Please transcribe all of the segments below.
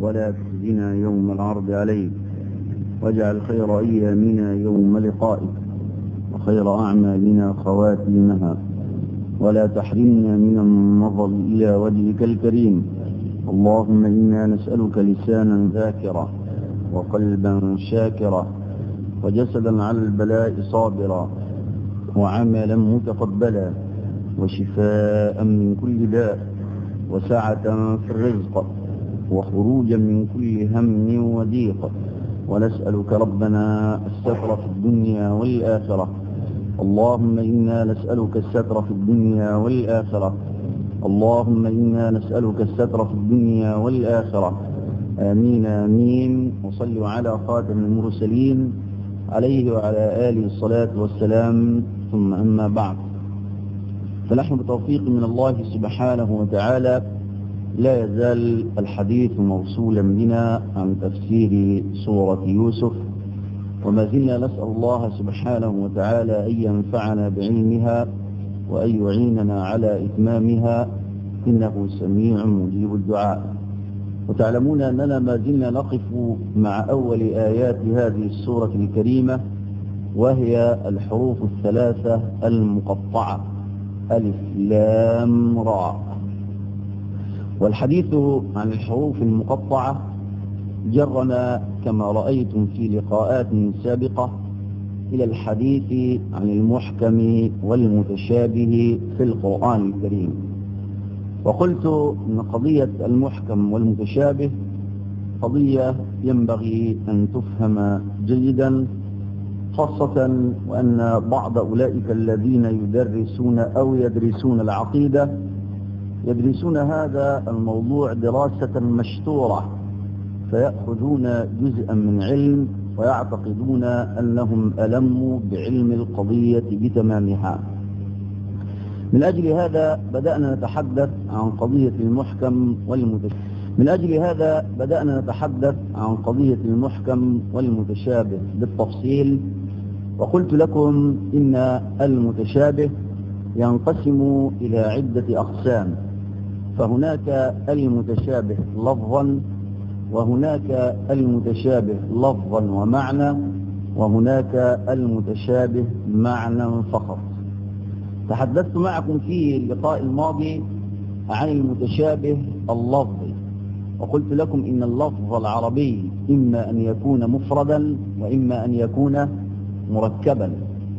ولا تخزنا يوم العرض عليك واجعل خير أيامنا يوم لقائك وخير أعمالنا خواتيمها ولا تحرمنا من النظر إلى وجهك الكريم اللهم إنا نسألك لسانا ذاكرا وقلبا شاكرا وجسدا على البلاء صابرا وعملا متقبلا وشفاء من كل داء وسعة في الرزق وخروجا من كل هم وضيق ونسألك ربنا الستر في الدنيا والآخرة اللهم إنا نسألك الستر في الدنيا والآخرة اللهم إنا نسألك الستر في الدنيا والآخرة آمين آمين وصلوا على خاتم المرسلين عليه وعلى آله الصلاة والسلام ثم أما بعد فنحن بتوفيق من الله سبحانه وتعالى لا يزال الحديث موصولا بنا عن تفسير سورة يوسف وما زلنا نسأل الله سبحانه وتعالى أن ينفعنا بعلمها وأن يعيننا على إتمامها إنه سميع مجيب الدعاء وتعلمون أننا ما زلنا نقف مع أول آيات هذه السورة الكريمة وهي الحروف الثلاثة المقطعة ألف لام راء والحديث عن الحروف المقطعة جرنا كما رأيتم في لقاءات سابقة إلى الحديث عن المحكم والمتشابه في القرآن الكريم وقلت أن قضية المحكم والمتشابه قضية ينبغي أن تفهم جيدا خاصة وأن بعض أولئك الذين يدرسون أو يدرسون العقيدة يدرسون هذا الموضوع دراسة مشتورة فيأخذون جزءا من علم ويعتقدون أنهم ألموا بعلم القضية بتمامها من أجل هذا بدأنا نتحدث عن قضية المحكم والمتشابه من أجل هذا بدأنا نتحدث عن قضية المحكم والمتشابه بالتفصيل وقلت لكم إن المتشابه ينقسم إلى عدة أقسام فهناك المتشابه لفظا وهناك المتشابه لفظا ومعنى وهناك المتشابه معنى فقط تحدثت معكم في اللقاء الماضي عن المتشابه اللفظي وقلت لكم إن اللفظ العربي إما أن يكون مفردا وإما أن يكون مركبا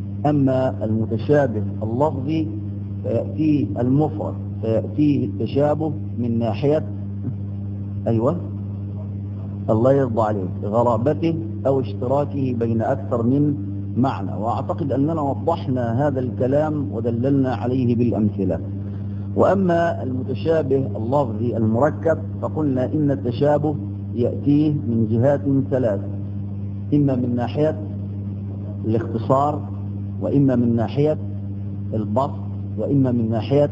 أما المتشابه اللفظي فيأتيه المفرد فيأتيه التشابه من ناحية أيوة الله يرضى عليه غرابته أو اشتراكه بين أكثر من معنى وأعتقد أننا وضحنا هذا الكلام ودللنا عليه بالأمثلة وأما المتشابه اللفظي المركب فقلنا إن التشابه يأتيه من جهات ثلاث إما من ناحية الاختصار وإما من ناحية البسط وإما من ناحية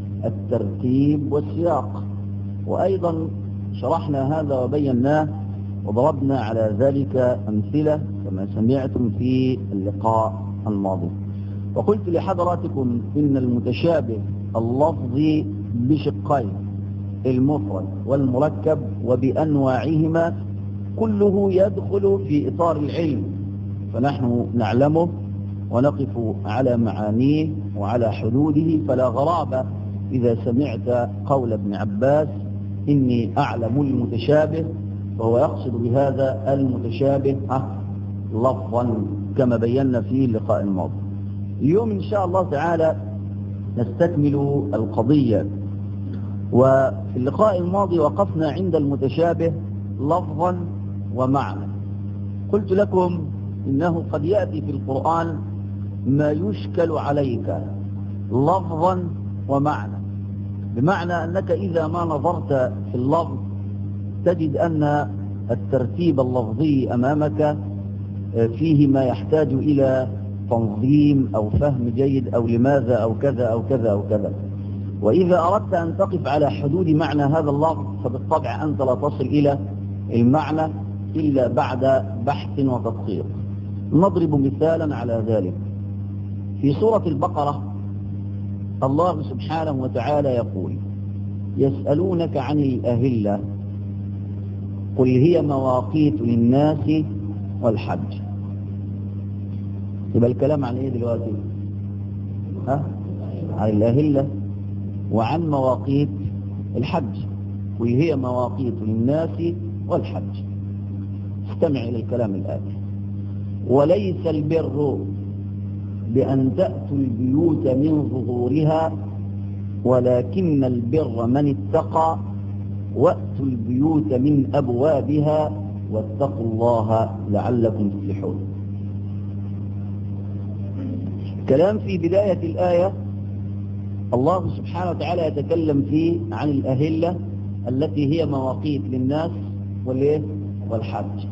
الترتيب والسياق وأيضا شرحنا هذا وبيناه وضربنا على ذلك أمثلة كما سمعتم في اللقاء الماضي وقلت لحضراتكم إن المتشابه اللفظي بشقين المفرد والمركب وبأنواعهما كله يدخل في إطار العلم فنحن نعلمه ونقف على معانيه وعلى حدوده فلا غرابة إذا سمعت قول ابن عباس إني أعلم المتشابه فهو يقصد بهذا المتشابه لفظا كما بينا في اللقاء الماضي اليوم إن شاء الله تعالى نستكمل القضية وفي اللقاء الماضي وقفنا عند المتشابه لفظا ومعنى قلت لكم إنه قد يأتي في القرآن ما يشكل عليك لفظا ومعنى بمعنى أنك إذا ما نظرت في اللفظ تجد أن الترتيب اللفظي أمامك فيه ما يحتاج إلى تنظيم أو فهم جيد أو لماذا أو كذا أو كذا أو كذا وإذا أردت أن تقف على حدود معنى هذا اللفظ فبالطبع أنت لا تصل إلى المعنى إلا بعد بحث وتدقيق نضرب مثالا على ذلك في سورة البقرة الله سبحانه وتعالى يقول يسألونك عن الأهلة قل هي مواقيت للناس والحج يبقى الكلام عن ايه دلوقتي ها عن الاهله وعن مواقيت الحج قل هي مواقيت للناس والحج استمع الى الكلام الاتي وليس البر بان تاتوا البيوت من ظهورها ولكن البر من اتقى واتوا البيوت من ابوابها واتقوا الله لعلكم تفلحون كلام في بداية الآية الله سبحانه وتعالى يتكلم فيه عن الأهلة التي هي مواقيت للناس والإيه؟ والحج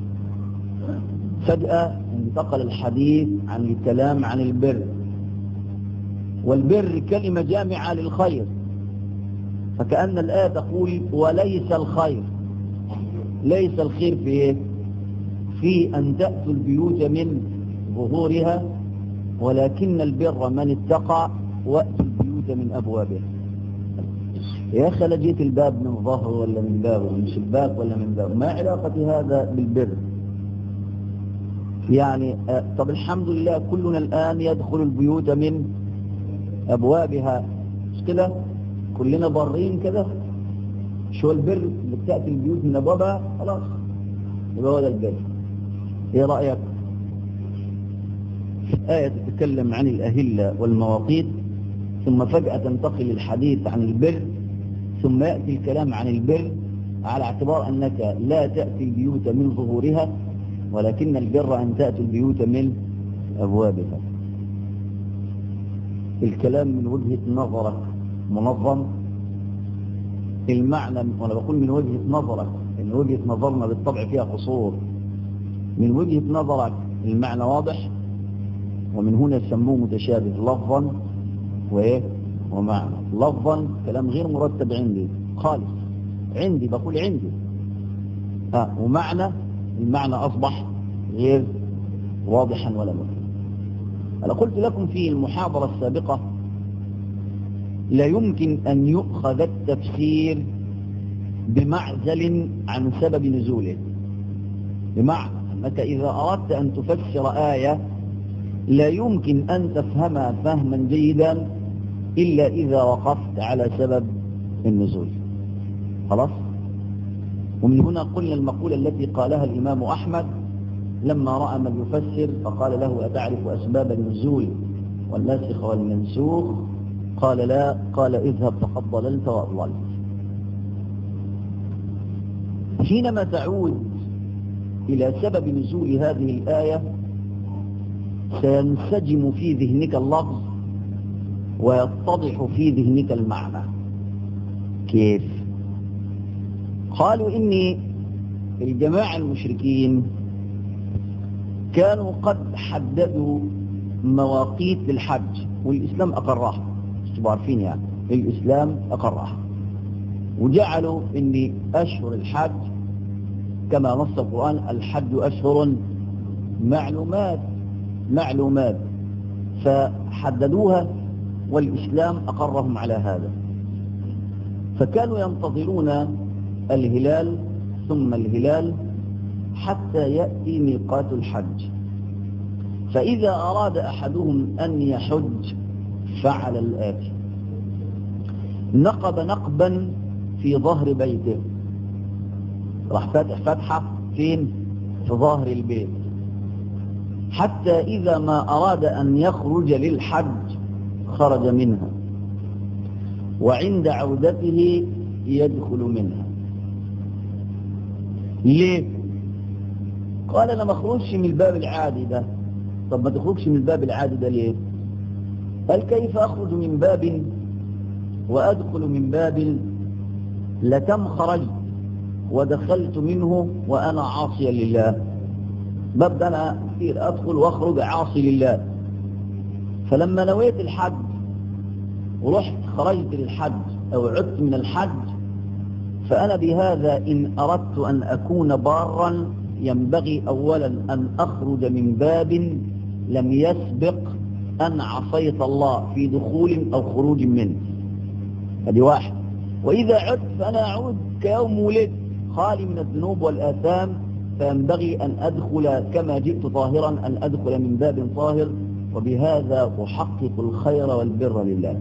فجأة انتقل الحديث عن الكلام عن البر والبر كلمة جامعة للخير فكأن الآية تقول وليس الخير ليس الخير في إيه؟ في أن تأتوا البيوت من ظهورها ولكن البر من اتقى وأتوا البيوت من أبوابها يا أخي لجيت الباب من ظهر ولا من باب ولا من شباك ولا من باب ما علاقة هذا بالبر يعني آه طب الحمد لله كلنا الآن يدخل البيوت من أبوابها مش كده كلنا برين كده شو البر اللي بتأتي البيوت من أبوابها خلاص يبقى هو ده البر ايه رأيك آية تتكلم عن الأهلة والمواقيت ثم فجأة تنتقل الحديث عن البر ثم يأتي الكلام عن البر على اعتبار أنك لا تأتي البيوت من ظهورها ولكن البر أن تأتي البيوت من أبوابها الكلام من وجهة نظرك منظم المعنى وأنا بقول من وجهة نظرك إن وجهة نظرنا بالطبع فيها قصور من وجهة نظرك المعنى واضح ومن هنا يسموه متشابه لفظا وايه ومعنى لفظا كلام غير مرتب عندي خالص عندي بقول عندي آه ومعنى المعنى أصبح غير واضحا ولا مفهوم أنا قلت لكم في المحاضرة السابقة لا يمكن أن يؤخذ التفسير بمعزل عن سبب نزوله بمعنى أنك إذا أردت أن تفسر آية لا يمكن أن تفهمها فهما جيدا إلا إذا وقفت على سبب النزول خلاص ومن هنا قلنا المقولة التي قالها الإمام أحمد لما رأى من يفسر فقال له أتعرف أسباب النزول والناسخ والمنسوخ قال لا قال اذهب فقد ضللت وأضللت حينما تعود إلى سبب نزول هذه الآية سينسجم في ذهنك اللفظ ويتضح في ذهنك المعنى كيف قالوا إني الجماعة المشركين كانوا قد حددوا مواقيت للحج والإسلام أقرها تبقوا عارفين يعني الإسلام أقرها وجعلوا إن أشهر الحج كما نص القرآن الحج أشهر معلومات معلومات فحددوها والإسلام أقرهم على هذا فكانوا ينتظرون الهلال ثم الهلال حتى يأتي ميقات الحج فإذا أراد أحدهم أن يحج فعل الآتي نقب نقبا في ظهر بيته راح فاتح فتحة فين في ظهر البيت حتى إذا ما أراد أن يخرج للحج خرج منها وعند عودته يدخل منها ليه قال انا ما اخرجش من الباب العادي ده طب ما تخرجش من الباب العادي ده ليه قال كيف اخرج من باب وادخل من باب لكم خرجت ودخلت منه وانا عاصيا لله ببدا انا كثير ادخل واخرج عاصي لله فلما نويت الحج ورحت خرجت للحج او عدت من الحج فانا بهذا ان اردت ان اكون بارا ينبغي اولا ان اخرج من باب لم يسبق ان عصيت الله في دخول او خروج منه هذه واحد واذا عدت فانا اعود كيوم ولدت خالي من الذنوب والآثام فينبغي أن أدخل كما جئت طاهرا أن أدخل من باب طاهر وبهذا أحقق الخير والبر لله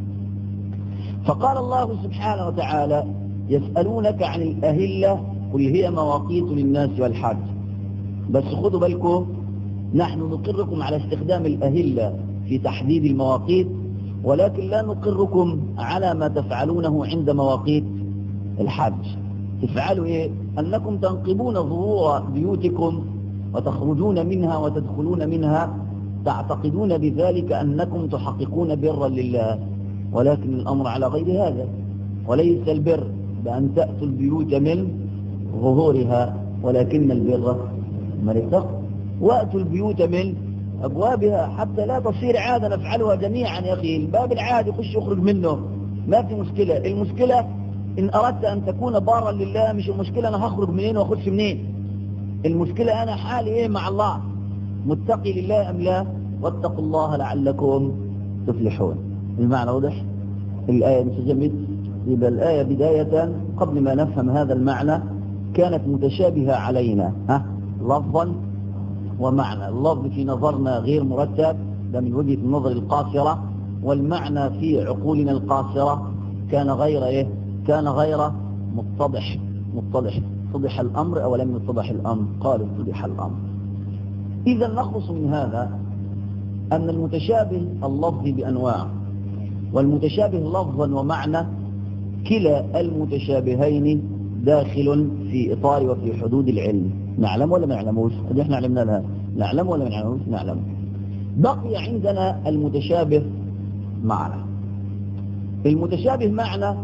فقال الله سبحانه وتعالى يسألونك عن الأهلة قل هي مواقيت للناس والحج بس خدوا بالكم نحن نقركم على استخدام الأهلة في تحديد المواقيت ولكن لا نقركم على ما تفعلونه عند مواقيت الحج تفعلوا ايه انكم تنقبون ظهور بيوتكم وتخرجون منها وتدخلون منها تعتقدون بذلك انكم تحققون برا لله ولكن الامر على غير هذا وليس البر بان تاتوا البيوت من ظهورها ولكن البر من اتقى واتوا البيوت من ابوابها حتى لا تصير عاده نفعلها جميعا يا اخي الباب العادي يخش يخرج منه ما في مشكله المشكله إن أردت أن تكون بارا لله مش المشكلة أنا هخرج منين وأخش منين المشكلة أنا حالي إيه مع الله متقي لله أم لا واتقوا الله لعلكم تفلحون المعنى واضح الآية متجمد يبقى الآية بداية قبل ما نفهم هذا المعنى كانت متشابهة علينا ها لفظا ومعنى اللفظ في نظرنا غير مرتب ده من وجهة النظر القاصرة والمعنى في عقولنا القاصرة كان غير ايه كان غير متضح متضح اتضح الأمر أو لم يتضح الأمر قالوا اتضح الأمر إذا نخلص من هذا أن المتشابه اللفظي بأنواع والمتشابه لفظا ومعنى كلا المتشابهين داخل في إطار وفي حدود العلم نعلم ولا ما نعلموش هذه احنا علمنا لها نعلم ولا ما نعلموش نعلم بقي عندنا المتشابه معنى المتشابه معنى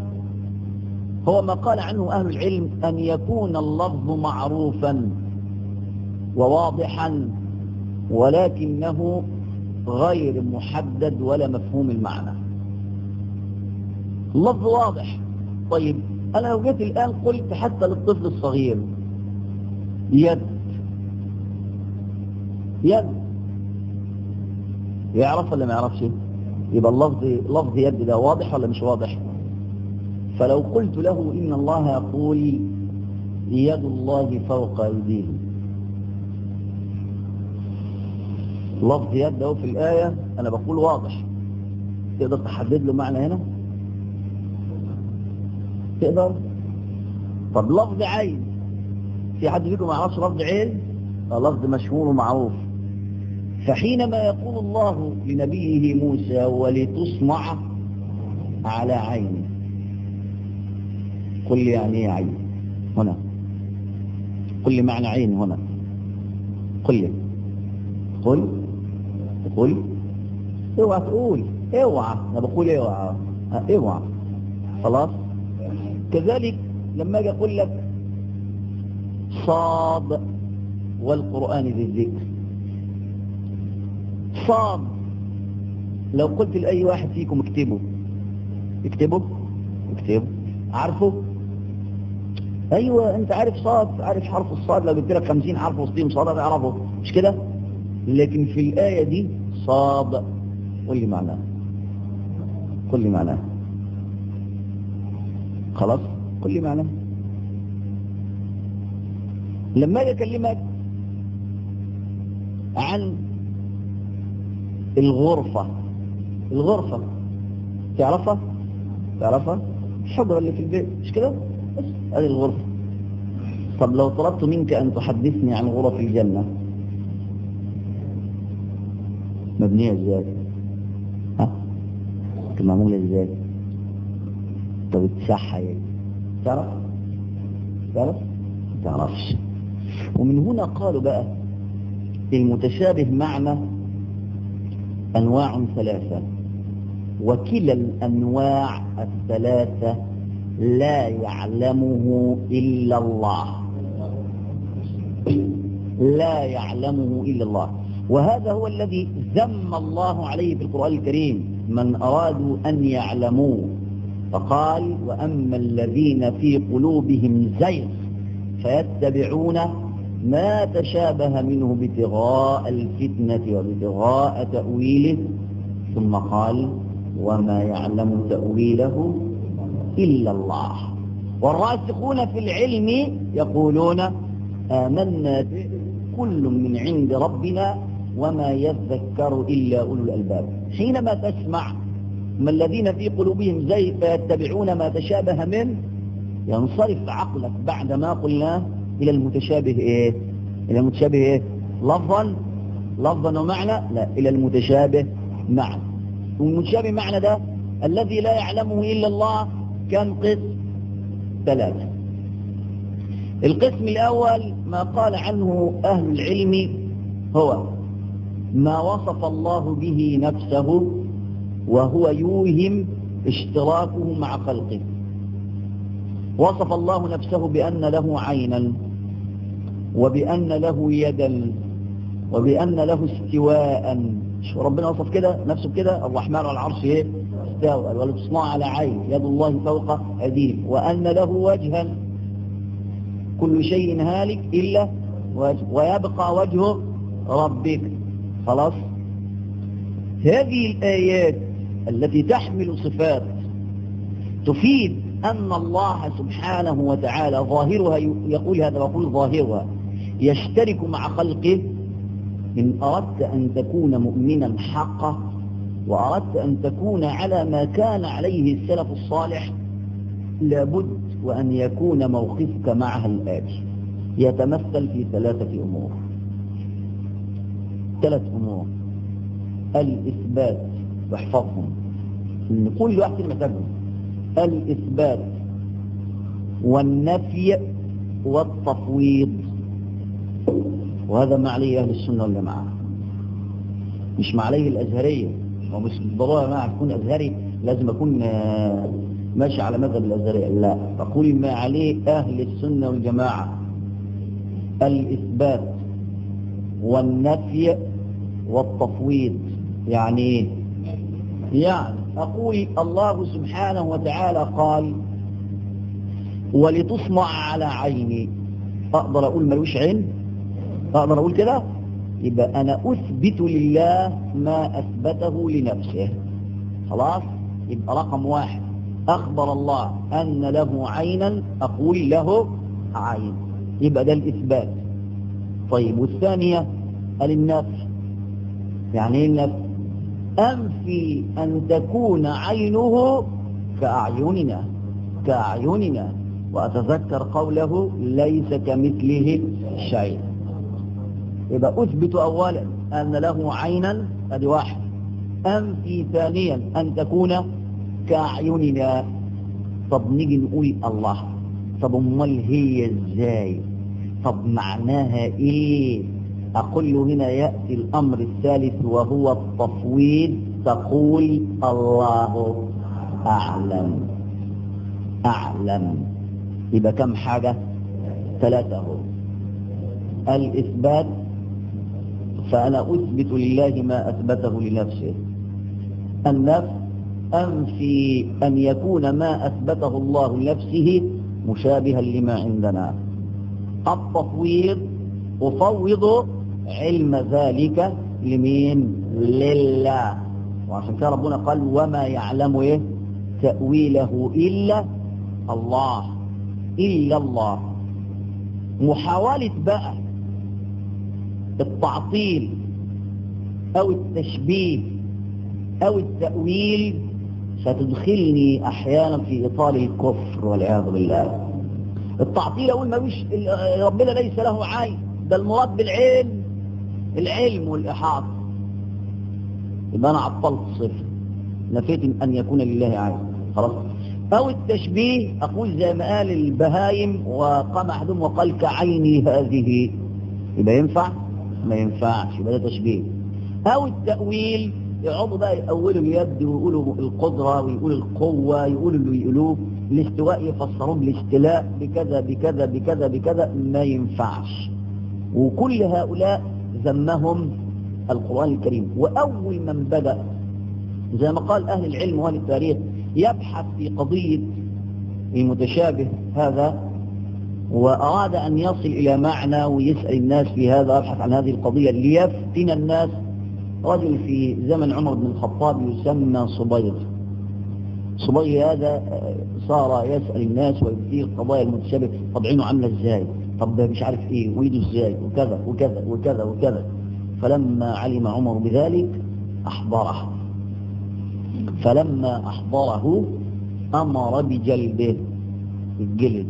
هو ما قال عنه أهل العلم أن يكون اللفظ معروفا وواضحا ولكنه غير محدد ولا مفهوم المعنى اللفظ واضح طيب أنا لو جيت الآن قلت حتى للطفل الصغير يد يد يعرف ولا ما يعرفش يبقى اللفظ لفظ يد ده واضح ولا مش واضح فلو قلت له إن الله يقول يد الله فوق أيديهم لفظ يد اهو في الآية أنا بقول واضح تقدر تحدد له معنى هنا تقدر طب لفظ عين في حد فيكم ما يعرفش لفظ عين لفظ مشهور ومعروف فحينما يقول الله لنبيه موسى ولتصنع على عينه قل لي يعني ايه عين هنا قل لي معنى عين هنا قل لي قل قل اوعى تقول اوعى انا بقول اوعى اوعى خلاص كذلك لما اجي اقول لك صاد والقران ذي الذكر صاد لو قلت لاي واحد فيكم اكتبه اكتبه اكتبه عارفه ايوه انت عارف صاد عارف حرف الصاد لو جبت لك 50 حرف وسطهم صاد هتعرفه مش كده لكن في الايه دي صاد قول لي معناه قل لي معناه خلاص قل لي معناه لما اجي اكلمك عن الغرفة الغرفة تعرفها تعرفها الحجرة اللي في البيت مش كده بس هذه الغرفة طب لو طلبت منك أن تحدثني عن غرف الجنة مبنية ازاي ها كان معمولة ازاي طب اتسحى ايه تعرف تعرف تعرفش ومن هنا قالوا بقى المتشابه معنى أنواع ثلاثة وكلا الأنواع الثلاثة لا يعلمه إلا الله لا يعلمه إلا الله وهذا هو الذي ذم الله عليه في القرآن الكريم من أرادوا أن يعلموه فقال وأما الذين في قلوبهم زيغ فيتبعون ما تشابه منه ابتغاء الفتنة وابتغاء تأويله ثم قال وما يعلم تأويله إلا الله والراسخون في العلم يقولون آمنا به كل من عند ربنا وما يذكر إلا أولو الألباب حينما تسمع ما الذين في قلوبهم زي فيتبعون ما تشابه منه ينصرف عقلك بعد ما قلناه إلى المتشابه إيه إلى المتشابه إيه لفظا لفظا ومعنى لا إلى المتشابه معنى والمتشابه معنى ده الذي لا يعلمه إلا الله كم قسم ثلاثة القسم الأول ما قال عنه أهل العلم هو ما وصف الله به نفسه وهو يوهم اشتراكه مع خلقه وصف الله نفسه بأن له عينا وبأن له يدا وبأن له استواء شو ربنا وصف كده نفسه كده الرحمن على العرش ايه استوى ولا تصنع على عين يد الله فوق أيديهم وأن له وجها كل شيء هالك إلا وجه ويبقى وجه ربك خلاص هذه الآيات التي تحمل صفات تفيد أن الله سبحانه وتعالى ظاهرها يقول هذا ويقول ظاهرها يشترك مع خلقه إن أردت أن تكون مؤمنا حقا وأردت أن تكون على ما كان عليه السلف الصالح لابد وأن يكون موقفك معها الآتي يتمثل في ثلاثة أمور ثلاث أمور الإثبات واحفظهم إن كل واحد محتاجهم الإثبات والنفي والتفويض وهذا ما عليه أهل السنة والجماعة مش ما عليه الأزهرية ومش بالضرورة ما أكون أزهري لازم أكون ماشي على مذهب الأزهرية لا أقول ما عليه أهل السنة والجماعة الإثبات والنفي والتفويض يعني ايه يعني أقول الله سبحانه وتعالى قال ولتصنع على عيني أقدر أقول ملوش عين أقدر أقول كده يبقى أنا أثبت لله ما أثبته لنفسه خلاص يبقى رقم واحد أخبر الله أن له عينا أقول له عين يبقى ده الإثبات طيب والثانية النفي يعني ايه النفي أنفي أن تكون عينه كأعيننا كأعيننا وأتذكر قوله ليس كمثله شيء يبقى أثبت أولا أن له عينا هذه واحد أنفي ثانيا أن تكون كأعيننا طب نيجي نقول الله طب امال هي ازاي طب معناها ايه اقول له هنا يأتي الامر الثالث وهو التفويض تقول الله اعلم اعلم يبقى كم حاجة ثلاثة هو الاثبات فانا اثبت لله ما اثبته لنفسه النفس أنفي أن يكون ما أثبته الله لنفسه مشابها لما عندنا التفويض أفوض علم ذلك لمين لله وعشان كده ربنا قال وما يعلم إيه تأويله إلا الله إلا الله محاولة بقى التعطيل أو التشبيه أو التأويل ستدخلني أحيانا في إطار الكفر والعياذ بالله التعطيل أقول ما وش ربنا ليس له عين ده المراد بالعلم العلم والإحاطة يبقى أنا عطلت الصفر نفيت أن يكون لله عين خلاص أو التشبيه أقول زي ما قال البهايم وقام أحدهم وقال كعيني هذه يبقى ينفع ما ينفعش يبقى ده تشبيه أو التأويل يقعدوا بقى يقولوا اليد ويقولوا القدرة ويقولوا القوة يقولوا اللي يقولوه الاستواء يفسروه بالاستلاء بكذا بكذا بكذا بكذا ما ينفعش وكل هؤلاء ذمهم القرآن الكريم وأول من بدأ زي ما قال أهل العلم وأهل التاريخ يبحث في قضية المتشابه هذا وأراد أن يصل إلى معنى ويسأل الناس في هذا يبحث عن هذه القضية ليفتن الناس رجل في زمن عمر بن الخطاب يسمى صبيغ صبي هذا صار يسأل الناس ويثير قضايا المتشابه طب عينه عاملة ازاي طب مش عارف ايه ويده ازاي وكذا وكذا وكذا وكذا فلما علم عمر بذلك أحضره فلما أحضره أمر بجلده الجلد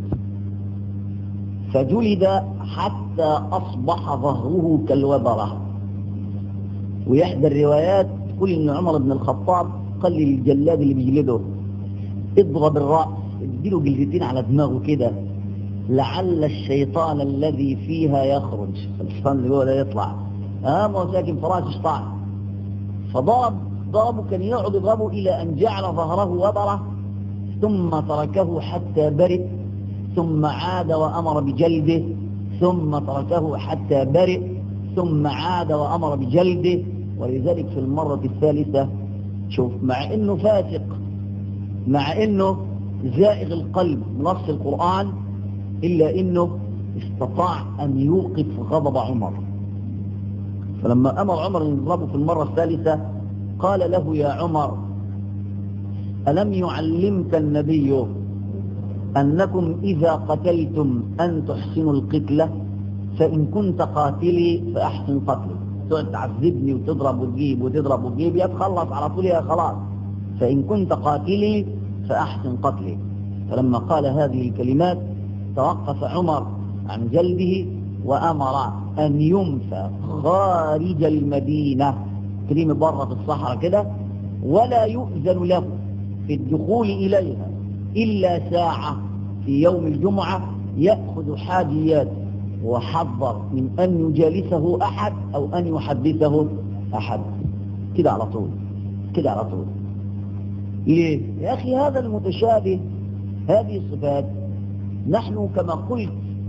فجلد حتى أصبح ظهره كالوبرة ويحدى الروايات تقول إن عمر بن الخطاب قال للجلاد اللي بيجلده اضرب الرأس اديله جلدتين على دماغه كده لعل الشيطان الذي فيها يخرج الشيطان اللي جوه ده يطلع اه ما هو ساكن في راس شيطان فضرب ضربه كان يقعد يضربه الى ان جعل ظهره وبره ثم تركه حتى برئ ثم عاد وامر بجلده ثم تركه حتى برئ ثم عاد وامر بجلده ولذلك في المرة الثالثة شوف مع انه فاسق مع انه زائغ القلب نص القرآن الا انه استطاع ان يوقف غضب عمر فلما امر عمر ان يضربه في المرة الثالثة قال له يا عمر ألم يعلمك النبي أنكم إذا قتلتم أن تحسنوا القتلة فإن كنت قاتلي فأحسن قتلي تقعد تعذبني وتضرب وتجيب وتضرب وتجيب يا تخلص على طول يا خلاص فإن كنت قاتلي فأحسن قتلي فلما قال هذه الكلمات توقف عمر عن جلده وأمر أن ينفى خارج المدينة كريم بره في الصحراء كده ولا يؤذن له في الدخول إليها إلا ساعة في يوم الجمعة يأخذ حاجيات وحذر من أن يجالسه أحد أو أن يحدثه أحد كده على طول كده على طول ليه؟ يا أخي هذا المتشابه هذه الصفات نحن كما قلت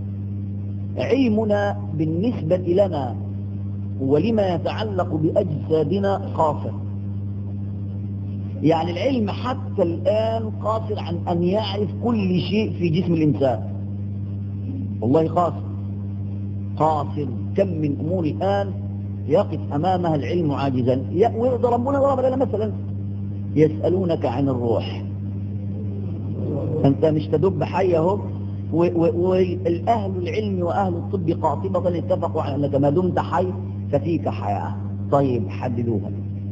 علمنا بالنسبة لنا ولما يتعلق بأجسادنا قاصر يعني العلم حتى الآن قاصر عن أن يعرف كل شيء في جسم الإنسان والله قاصر قاصر كم من أمور الآن يقف أمامها العلم عاجزا ربنا ضرب لنا مثلا يسألونك عن الروح أنت مش تدب حي اهو والأهل العلم وأهل الطب قاطبة اتفقوا على أنك ما دمت حي ففيك حياة طيب حددوها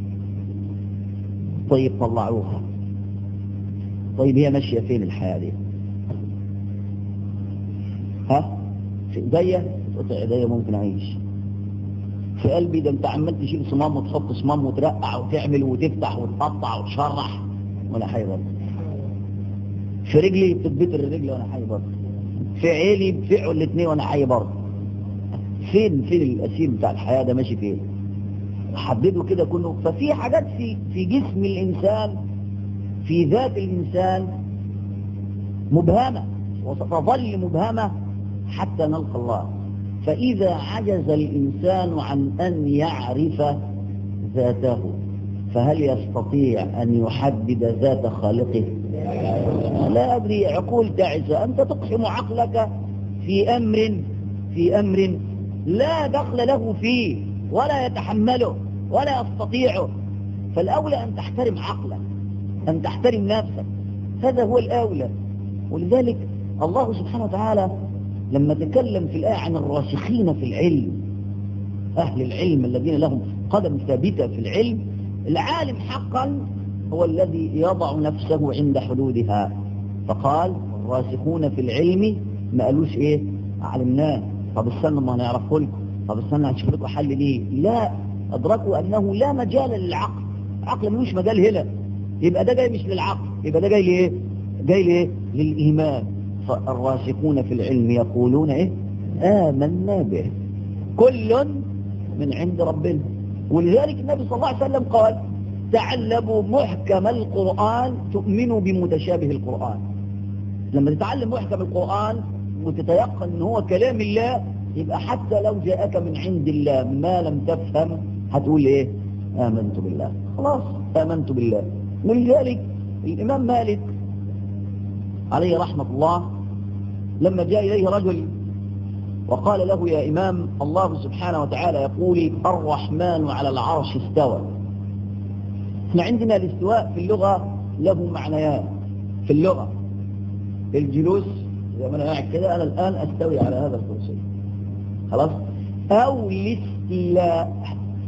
طيب طلعوها طيب هي ماشية فين الحياة دي ها في ايديا قطع ايديا ممكن اعيش في قلبي ده انت عمال تشيل صمام وتحط صمام وترقع وتعمل وتفتح وتقطع وتشرح وانا حي برضه في رجلي بتتبتر الرجل وانا حي برضه في عيلي بفعوا الاثنين وانا حي برضه فين فين الاسير بتاع الحياة ده ماشي فين حددوا كده كله ففي حاجات في في جسم الإنسان في ذات الإنسان مبهمة وستظل مبهمة حتى نلقى الله فإذا عجز الإنسان عن أن يعرف ذاته فهل يستطيع أن يحدد ذات خالقه لا أدري عقول تعسى أنت تقسم عقلك في أمر في أمر لا دخل له فيه ولا يتحمله ولا يستطيعه فالأولى أن تحترم عقلك أن تحترم نفسك هذا هو الأولى ولذلك الله سبحانه وتعالى لما تكلم في الآية عن الراسخين في العلم أهل العلم الذين لهم قدم ثابتة في العلم العالم حقا هو الذي يضع نفسه عند حدودها فقال الراسخون في العلم ما قالوش ايه علمناه طب استنى ما نعرفه لكم طب استنى هنشوف لكم حل ليه لا أدركوا أنه لا مجال للعقل العقل ملوش مجال هنا يبقى ده جاي مش للعقل يبقى ده جاي لإيه جاي لإيه للإيمان فالراسخون في العلم يقولون إيه آمنا به كل من عند ربنا ولذلك النبي صلى الله عليه وسلم قال تعلموا محكم القرآن تؤمنوا بمتشابه القرآن لما تتعلم محكم القرآن وتتيقن ان هو كلام الله يبقى حتى لو جاءك من عند الله ما لم تفهم هتقول ايه آمنت بالله خلاص آمنت بالله ولذلك الإمام مالك عليه رحمة الله لما جاء إليه رجل وقال له يا إمام الله سبحانه وتعالى يقول الرحمن على العرش استوى احنا عندنا الاستواء في اللغة له معنيان في اللغة الجلوس زي ما انا قاعد كده انا الان استوي على هذا الكرسي خلاص او الاستيلاء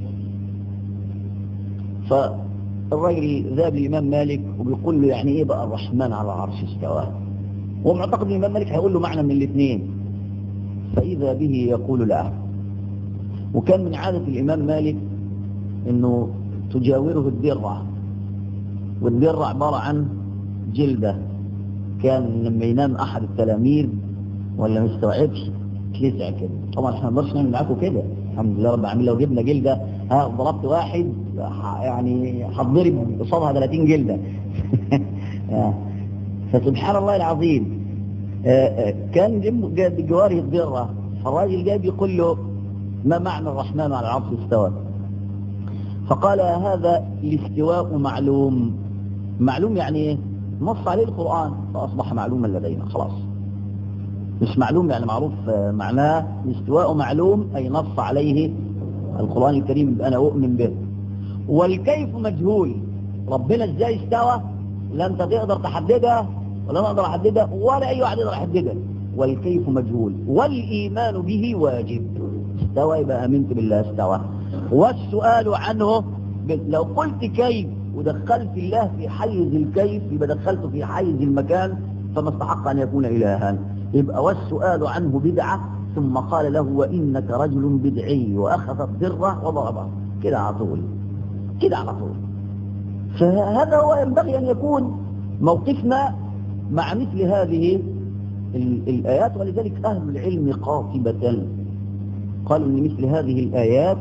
فالراجل ذهب للامام مالك وبيقول له يعني ايه بقى الرحمن على العرش استوى هو معتقد ان الامام مالك هيقول له معنى من الاثنين فاذا به يقول لا وكان من عاده الامام مالك انه تجاوره الدره والدره عباره عن جلده كان لما ينام احد التلاميذ ولا ما يستوعبش تلسع كده طبعا احنا ما نقدرش نعمل معاكم كده الحمد لله رب العالمين لو جبنا جلده ها ضربت واحد ح- يعني هتضرب قصادها 30 جلده آه. فسبحان الله العظيم آه، آه، كان جنب جا- بجواره الذره فالراجل جاي بيقول له ما معنى الرحمن على العرش استوى فقال هذا الاستواء معلوم معلوم يعني ايه نص عليه القرآن فأصبح معلوما لدينا خلاص مش معلوم يعني معروف آه، معناه الاستواء معلوم أي نص عليه القرآن الكريم يبقى أنا أؤمن به والكيف مجهول ربنا ازاي استوى لا انت تقدر تحددها ولا انا اقدر احددها ولا اي واحد يقدر يحددها والكيف مجهول والايمان به واجب استوى يبقى امنت بالله استوى والسؤال عنه ب- لو قلت كيف ودخلت الله في حيز الكيف يبقى دخلته في حيز المكان فما استحق ان يكون الها يبقى والسؤال عنه بدعه ثم قال له وانك رجل بدعي واخذ الذره وضربه كده على طول كده على طول فهذا هو ينبغي أن يكون موقفنا مع مثل هذه ال- الآيات ولذلك أهل العلم قاطبة قالوا أن مثل هذه الآيات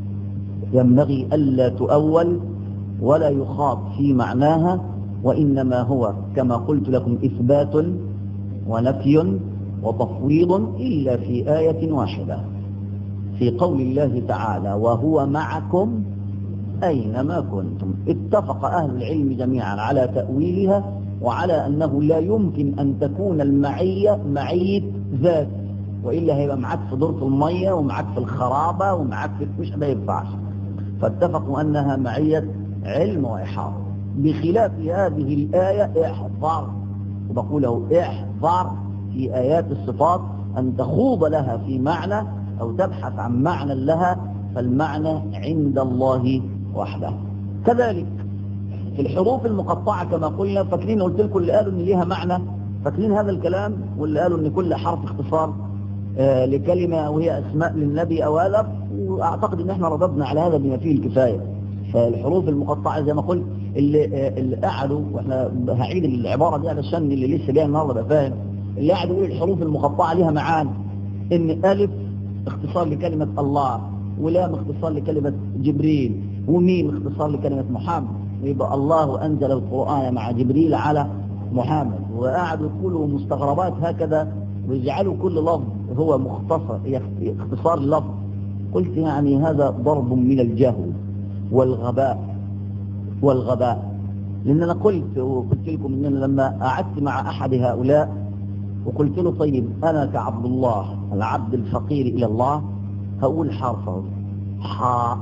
ينبغي ألا تؤول ولا يخاط في معناها وإنما هو كما قلت لكم إثبات ونفي وتفويض إلا في آية واحدة في قول الله تعالى وهو معكم أينما كنتم اتفق أهل العلم جميعا على تأويلها وعلى أنه لا يمكن أن تكون المعية معية ذات وإلا هيبقى معاك في دورة المية ومعاك في الخرابة ومعاك في مش ما ينفعش فاتفقوا أنها معية علم وإحاطة بخلاف هذه الآية احذر وبقوله احذر في آيات الصفات أن تخوض لها في معنى أو تبحث عن معنى لها فالمعنى عند الله وحده كذلك في الحروف المقطعة كما قلنا فاكرين قلت لكم اللي قالوا ان ليها معنى فاكرين هذا الكلام واللي قالوا ان كل حرف اختصار آه لكلمة وهي اسماء للنبي او هذا واعتقد ان احنا رددنا على هذا بما فيه الكفاية فالحروف المقطعة زي ما قلت اللي, آه اللي قعدوا واحنا هعيد العبارة دي علشان اللي لسه جاي النهارده بقى فاهم اللي قعدوا يقول الحروف المقطعة ليها معاني ان الف اختصار لكلمة الله ولام اختصار لكلمة جبريل وميم اختصار لكلمة محمد يبقى الله أنزل القرآن مع جبريل على محمد وقعدوا يقولوا مستغربات هكذا ويجعلوا كل لفظ هو مختصر اختصار لفظ قلت يعني هذا ضرب من الجهل والغباء والغباء لأن أنا قلت وقلت لكم أن أنا لما قعدت مع أحد هؤلاء وقلت له طيب أنا كعبد الله العبد الفقير إلى الله هقول حرفه حاء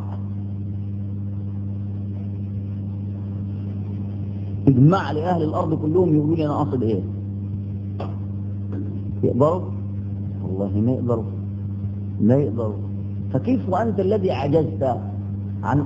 اجمع لأهل الأرض كلهم يقولوا لي أنا أقصد إيه يقدروا والله ما يقدروا ما يقدروا فكيف وأنت الذي عجزت عن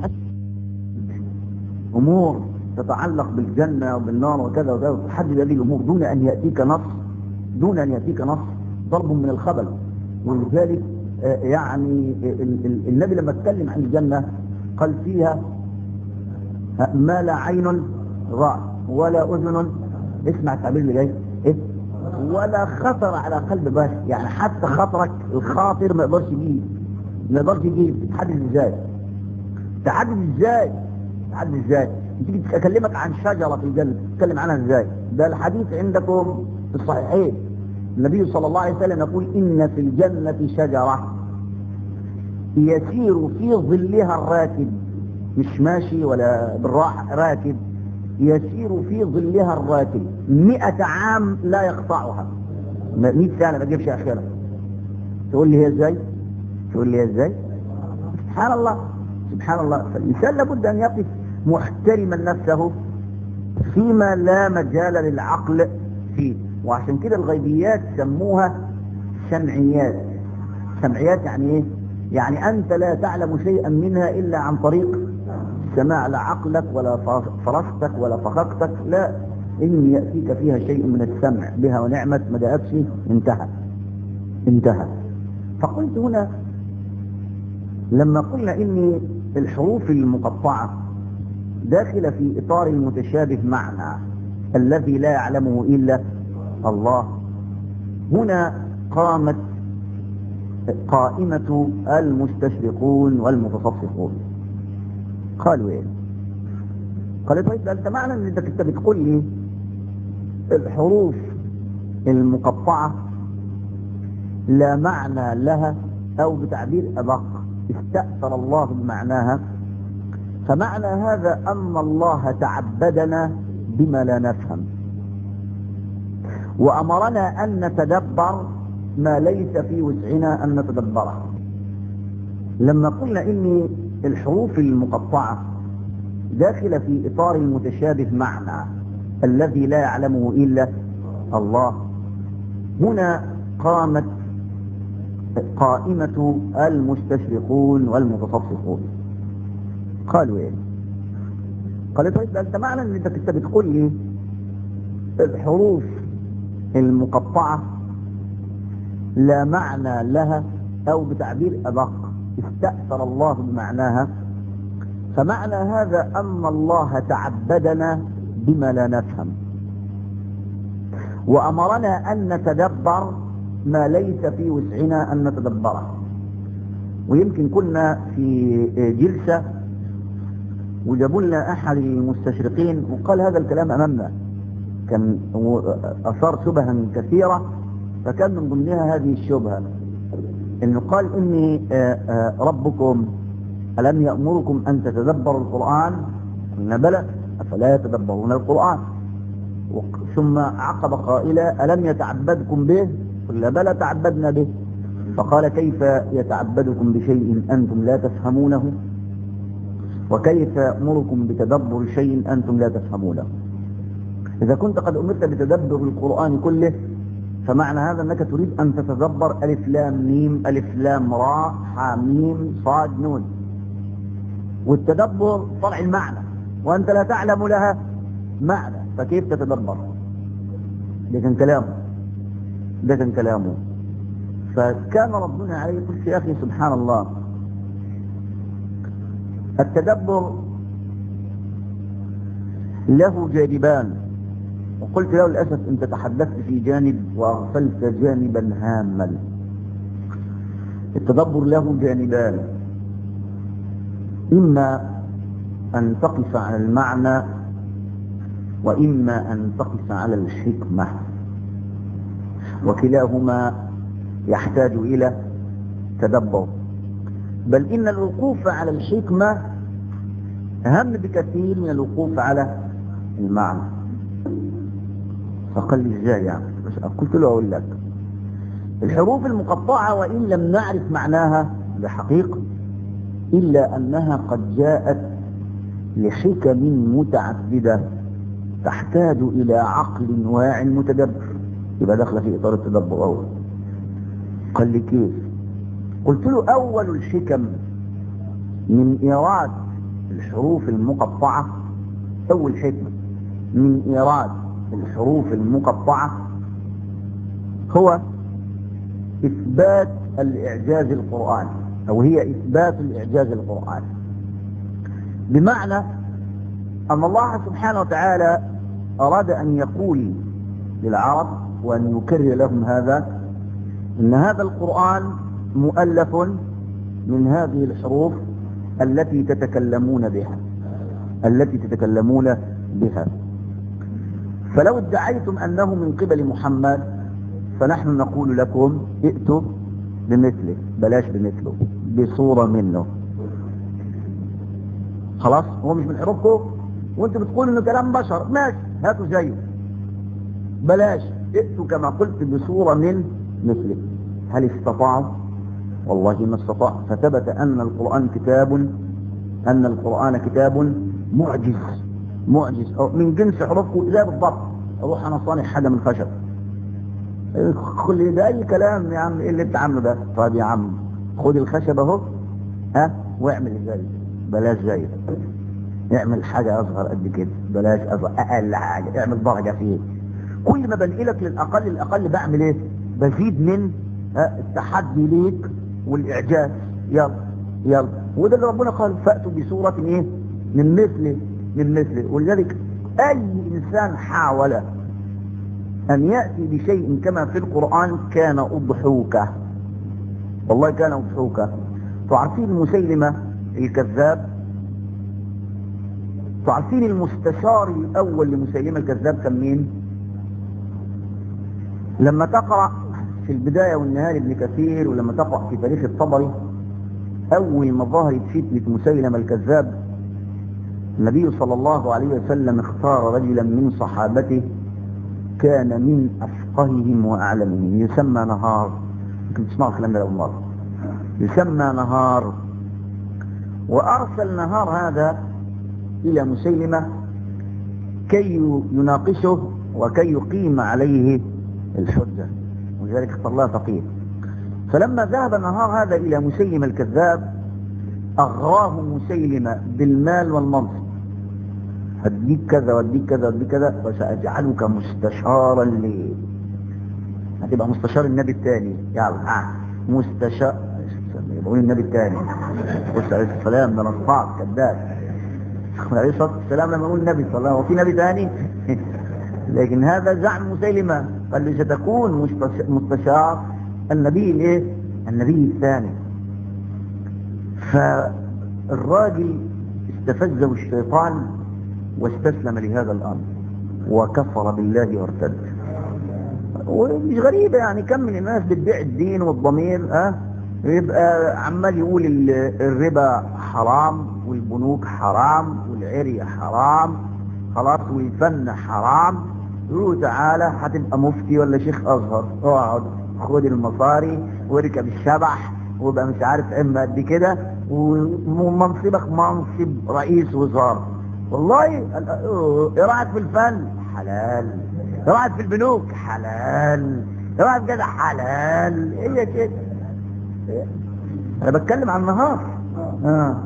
أمور تتعلق بالجنة وبالنار وكذا وكذا وتحدد هذه الأمور دون أن يأتيك نص دون أن يأتيك نص ضرب من الخبل ولذلك يعني النبي لما اتكلم عن الجنة قال فيها ما لا عين رأى ولا أذن اسمع التعبير اللي جاي إيه؟ ولا خطر على قلب بشر يعني حتى خطرك الخاطر ما يقدرش يجيب ما يقدرش يجيب تحدد ازاي تحدد ازاي تحدد ازاي تيجي اكلمك عن شجره في الجنه تتكلم عنها ازاي ده الحديث عندكم في الصحيحين النبي صلى الله عليه وسلم يقول ان في الجنه شجره يسير في ظلها الراكب مش ماشي ولا بالراحه راكب يسير في ظلها الراكب مئة عام لا يقطعها مئة سنة ما تجيبش آخرها تقول لي هي ازاي تقول لي هي ازاي سبحان الله سبحان الله فالإنسان لابد أن يقف محترما نفسه فيما لا مجال للعقل فيه وعشان كده الغيبيات سموها سمعيات سمعيات يعني ايه يعني انت لا تعلم شيئا منها الا عن طريق سماع لا عقلك ولا فرستك ولا فخقتك لا ان ياتيك فيها شيء من السمع بها ونعمه ما جاءتش انتهى انتهى فقلت هنا لما قلنا ان الحروف المقطعه داخله في اطار المتشابه معنى الذي لا يعلمه الا الله هنا قامت قائمة المستشرقون والمتصفقون قالوا ايه قال طيب انت معنى ان انت كنت بتقول لي الحروف المقطعة لا معنى لها او بتعبير ادق استأثر الله بمعناها فمعنى هذا ان الله تعبدنا بما لا نفهم وامرنا ان نتدبر ما ليس في وسعنا ان نتدبره لما قلنا ان الحروف المقطعة داخلة في اطار المتشابه معنى الذي لا يعلمه الا الله هنا قامت قائمة المستشرقون والمتصفقون قالوا ايه قال طيب انت معنى ان انت كنت بتقول لي الحروف المقطعة لا معنى لها او بتعبير ادق استأثر الله بمعناها فمعنى هذا ان الله تعبدنا بما لا نفهم وامرنا ان نتدبر ما ليس في وسعنا ان نتدبره ويمكن كنا في جلسة وجابوا لنا احد المستشرقين وقال هذا الكلام امامنا كان اثار شبها كثيرة فكان من ضمنها هذه الشبهة انه قال اني ربكم الم يأمركم ان تتدبروا القرآن قلنا بلى افلا يتدبرون القرآن ثم عقب قائلا الم يتعبدكم به قلنا بلى تعبدنا به فقال كيف يتعبدكم بشيء انتم لا تفهمونه وكيف يأمركم بتدبر شيء انتم لا تفهمونه إذا كنت قد أمرت بتدبر القرآن كله فمعنى هذا أنك تريد أن تتدبر ألف لام ميم ألف لام راء حاميم صاد نون والتدبر طلع المعنى وأنت لا تعلم لها معنى فكيف تتدبر ده كان كلامه ده كان كلامه فكان ربنا عليه قلت يا أخي سبحان الله التدبر له جانبان وقلت له للأسف أنت تحدثت في جانب وأغفلت جانبا هاما التدبر له جانبان إما أن تقف على المعنى وإما أن تقف على الحكمة وكلاهما يحتاج إلى تدبر بل إن الوقوف على الحكمة أهم بكثير من الوقوف على المعنى فقال لي ازاي يعني قلت له اقول لك الحروف المقطعة وإن لم نعرف معناها بحقيقة إلا أنها قد جاءت لحكم متعددة تحتاج إلى عقل واع متدبر يبقى داخله في إطار التدبر أول قال لي كيف قلت له أول الحكم من إيراد الحروف المقطعة أول حكمة من إيراد الحروف المقطعة هو إثبات الإعجاز القرآني أو هي إثبات الإعجاز القرآني بمعنى أن الله سبحانه وتعالى أراد أن يقول للعرب وأن يكرر لهم هذا إن هذا القرآن مؤلف من هذه الحروف التي تتكلمون بها التي تتكلمون بها فلو ادعيتم أنه من قبل محمد فنحن نقول لكم ائتوا بمثله بلاش بمثله بصورة منه خلاص هو مش من حروفكم وانت بتقول انه كلام بشر ماشي هاتوا زيه بلاش ائتوا كما قلت بصورة من مثله هل استطاعوا والله ما استطاع فثبت ان القرآن كتاب ان القرآن كتاب معجز معجز أو من جنس حروفه زي بالضبط اروح انا صانع حاجه من خشب كل ده اي كلام يا عم ايه اللي انت عامله ده طيب يا عم خد الخشب اهو ها واعمل زي بلاش زي اعمل حاجه اصغر قد كده بلاش اصغر اقل حاجه اعمل درجه فيه كل ما بنقلك للاقل الاقل بعمل ايه بزيد من ها التحدي ليك والاعجاز يلا يلا وده اللي ربنا قال فاتوا بسوره ايه من مثله من مثله ولذلك اي انسان حاول ان ياتي بشيء كما في القران كان اضحوكه والله كان اضحوكه تعرفين مسيلمه الكذاب تعرفين المستشار الاول لمسيلمه الكذاب كان مين لما تقرا في البدايه والنهايه لابن كثير ولما تقرا في تاريخ الطبري اول ما ظهرت فتنه مسيلمه الكذاب النبي صلى الله عليه وسلم اختار رجلا من صحابته كان من افقههم واعلمهم يسمى نهار يمكن تسمعوا الكلام ده اول مره يسمى نهار وارسل نهار هذا الى مسيلمه كي يناقشه وكي يقيم عليه الحجه ولذلك اختار لها فقيه فلما ذهب نهار هذا الى مسيلمه الكذاب اغراه مسيلمه بالمال والمنصب هديك كذا واديك كذا واديك كذا وساجعلك مستشارا لي هتبقى مستشار النبي الثاني يلا ها مستشار بقول النبي الثاني بص عليه السلام ده نصاب كذاب عليه الصلاه والسلام لما يقول النبي صلى الله عليه وسلم وفي نبي ثاني لكن هذا زعم مسيلمه قال لي ستكون مستشار النبي الايه النبي الثاني فالراجل استفزه الشيطان واستسلم لهذا الامر وكفر بالله وارتد ومش غريبة يعني كم من الناس بتبيع الدين والضمير ها أه؟ يبقى عمال يقول الربا حرام والبنوك حرام والعري حرام خلاص والفن حرام يقولوا تعالى هتبقى مفتي ولا شيخ ازهر اقعد خد المصاري واركب الشبح وابقى مش عارف اما قد كده ومنصبك منصب رئيس وزاره والله ايه رايك في الفن حلال ايه رايك في البنوك حلال ايه رايك كده حلال هي كده انا بتكلم عن النهار آه.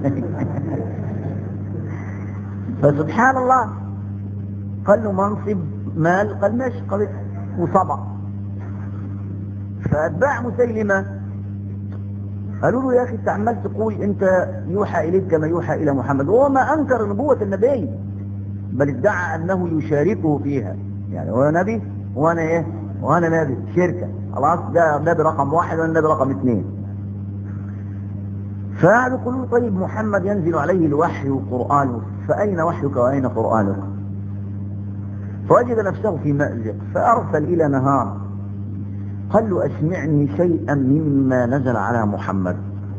فسبحان الله قال له منصب مال قال ماشي قال وصبع فاتباع مسيلمه قالوا له يا اخي انت عمال تقول انت يوحى اليك كما يوحى الى محمد وهو ما انكر نبوه النبي بل ادعى انه يشاركه فيها يعني هو نبي وانا ايه وانا نبي شركه خلاص ده نبي رقم واحد وانا نبي رقم اثنين فقالوا يقولوا طيب محمد ينزل عليه الوحي وقرآنه فأين وحيك وأين قرآنك فوجد نفسه في مأزق فأرسل إلى نهار قال له أسمعني شيئا مما نزل على محمد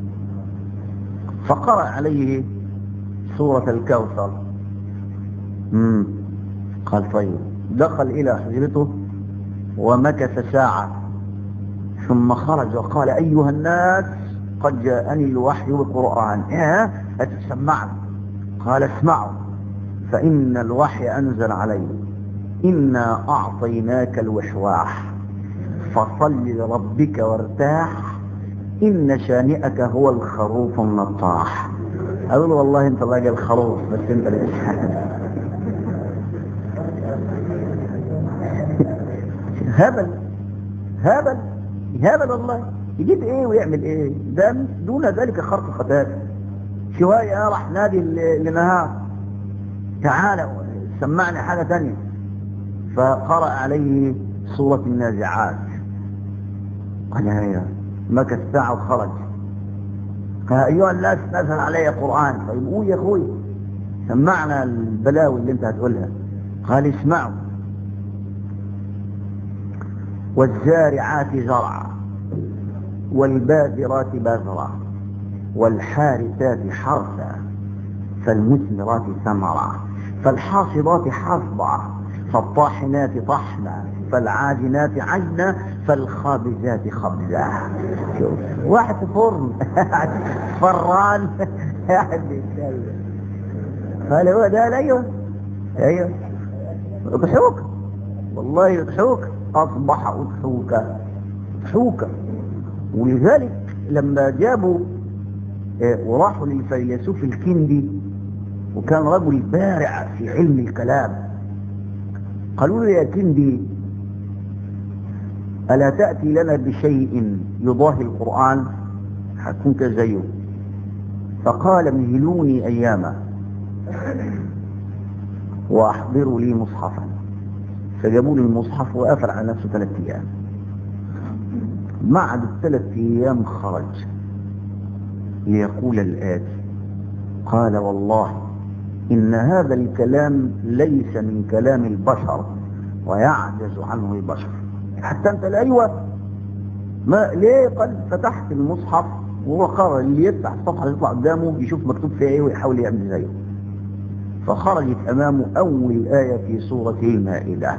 فقرأ عليه سورة الكوثر مم. قال طيب دخل إلى حجرته ومكث ساعة ثم خرج وقال أيها الناس قد جاءني الوحي بالقرآن إيه أتسمعنا قال اسمعوا فإن الوحي أنزل علي إنا أعطيناك الوحواح فصل لربك وارتاح إن شانئك هو الخروف النطاح أقول والله أنت راجل الخروف بس أنت لسه هبل هبل هبل والله يجيب ايه ويعمل ايه ده دون ذلك خرق ختات شوية راح نادي لنهار تعالى سمعني حاجة تانية فقرأ عليه سورة النازعات قال هي مكث ساعة وخرج قال أيها الناس نزل علي قرآن طيب قول يا أخوي سمعنا البلاوي اللي انت هتقولها قال اسمعوا والزارعات زرعا والبادرات بذرا والحارثات حرثا فالمثمرات ثمرا فالحاصدات حصدا فالطاحنات طحنا فالعاجنات عجنا فالخابزات خبزا واحد في فرن فران قال هو ده ايوه ايوه اضحوك والله اضحوك اصبح اضحوك اضحوك ولذلك لما جابوا اه وراحوا للفيلسوف الكندي وكان رجل بارع في علم الكلام قالوا له يا كندي ألا تأتي لنا بشيء يضاهي القرآن حكمك زيه فقال مهلوني أياما وأحضروا لي مصحفا فجابوا لي المصحف وقفل على نفسه ثلاث أيام بعد الثلاث أيام خرج ليقول الآتي قال والله إن هذا الكلام ليس من كلام البشر ويعجز عنه البشر حتى أنت لا أيوة ما ليه قد فتحت المصحف وهو قرر اللي يفتح الصفحة اللي يطلع قدامه يشوف مكتوب فيها ايه ويحاول يعمل زيه فخرجت أمامه أول آية في سورة المائدة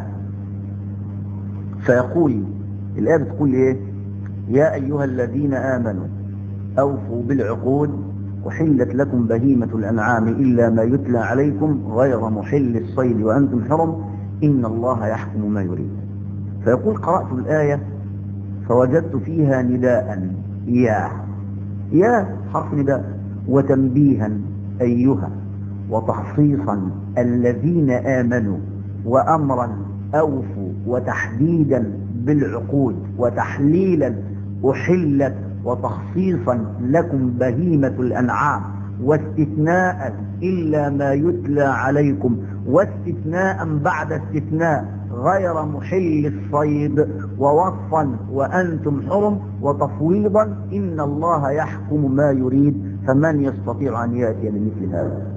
فيقول الآية بتقول إيه يا أيها الذين آمنوا أوفوا بالعقود وحلت لكم بهيمة الأنعام إلا ما يتلى عليكم غير محل الصيد وأنتم حرم إن الله يحكم ما يريد فيقول قرأت الآية فوجدت فيها نداء يا يا حرف نداء وتنبيها أيها وتخصيصا الذين آمنوا وأمرا أوفوا وتحديدا بالعقود وتحليلا أحلت وتخصيصا لكم بهيمة الأنعام واستثناء إلا ما يتلى عليكم واستثناء بعد استثناء غير محل الصيد ووصفا وأنتم حرم وتفويضا إن الله يحكم ما يريد فمن يستطيع أن يأتي بمثل هذا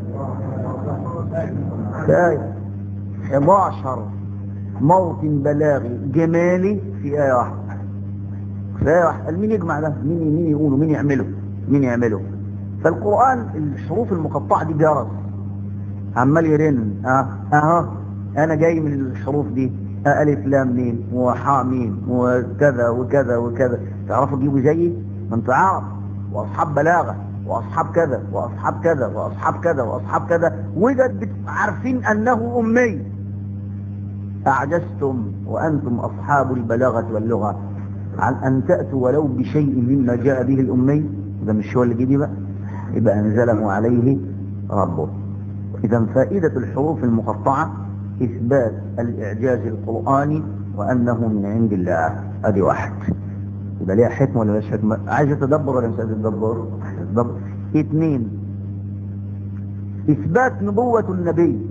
آية 11 موطن بلاغي جمالي في آية واحدة في آية واحدة مين يجمع ده مين مين يقوله مين يعمله مين يعمله فالقرآن الحروف المقطعة دي جرس عمال يرن اه اه انا جاي من الحروف دي آه الف لام ميم وحاء ميم وكذا وكذا وكذا تعرفوا تجيبوا زيي ما انتوا عارف واصحاب بلاغه واصحاب كذا واصحاب كذا واصحاب كذا واصحاب كذا وجد عارفين انه امي اعجزتم وانتم اصحاب البلاغه واللغه عن ان تاتوا ولو بشيء مما جاء به الامي ده مش هو اللي جه بقى يبقى انزله عليه ربه اذا فائده الحروف المقطعه اثبات الاعجاز القراني وانه من عند الله ادي واحد يبقى ليها حكمه ولا مش حكمه عايز تدبر ولا مش عايز تدبر تدبر اثنين اثبات نبوه النبي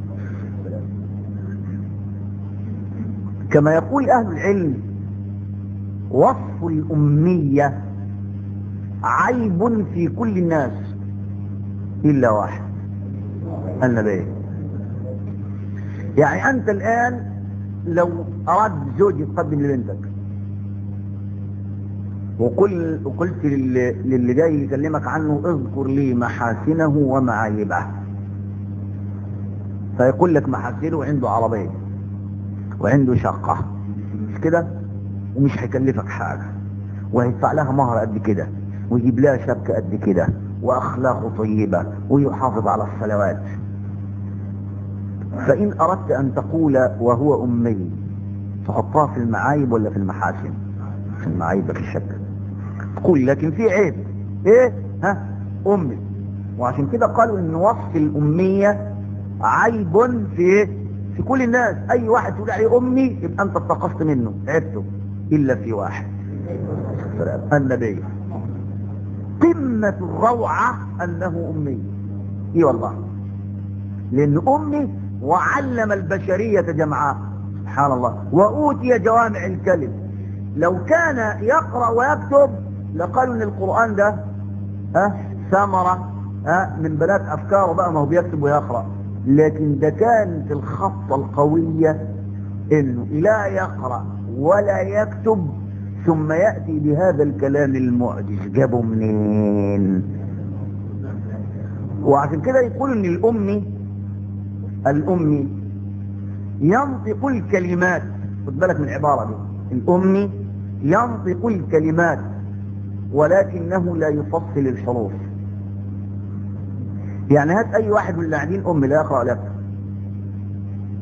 كما يقول اهل العلم وصف الاميه عيب في كل الناس الا واحد النبي يعني انت الان لو اراد زوج يتقدم لبنتك وقل وقلت للي, للي جاي يكلمك عنه اذكر لي محاسنه ومعايبه فيقول لك محاسنه عنده عربيه وعنده شقه مش كده ومش هيكلفك حاجه وهيدفع لها مهر قد كده ويجيب لها شبكه قد كده واخلاقه طيبه ويحافظ على الصلوات فإن أردت أن تقول وهو أمي تحطها في المعايب ولا في المحاسن في المعايب في الشك تقول لكن في عيب ايه ها أمي وعشان كده قالوا ان وصف الأمية عيب في ايه في كل الناس اي واحد تقول عليه أمي يبقى انت اتقصت منه عبته إلا في واحد النبي قمة الروعة أنه أمي اي والله لأن أمي وعلم البشرية جمعاء سبحان الله وأوتي جوامع الكلم لو كان يقرأ ويكتب لقالوا ان القرآن ده أه ثمرة أه من بنات أفكاره بقى ما هو بيكتب ويقرأ لكن ده كانت الخطة القوية انه لا يقرأ ولا يكتب ثم يأتي بهذا الكلام المعجز جابه منين وعشان كده يقول ان الأمي الأمي ينطق الكلمات خد بالك من العبارة دي الأمي ينطق الكلمات ولكنه لا يفصل الحروف يعني هات أي واحد من اللي قاعدين أمي لا يقرأ ولا يكتب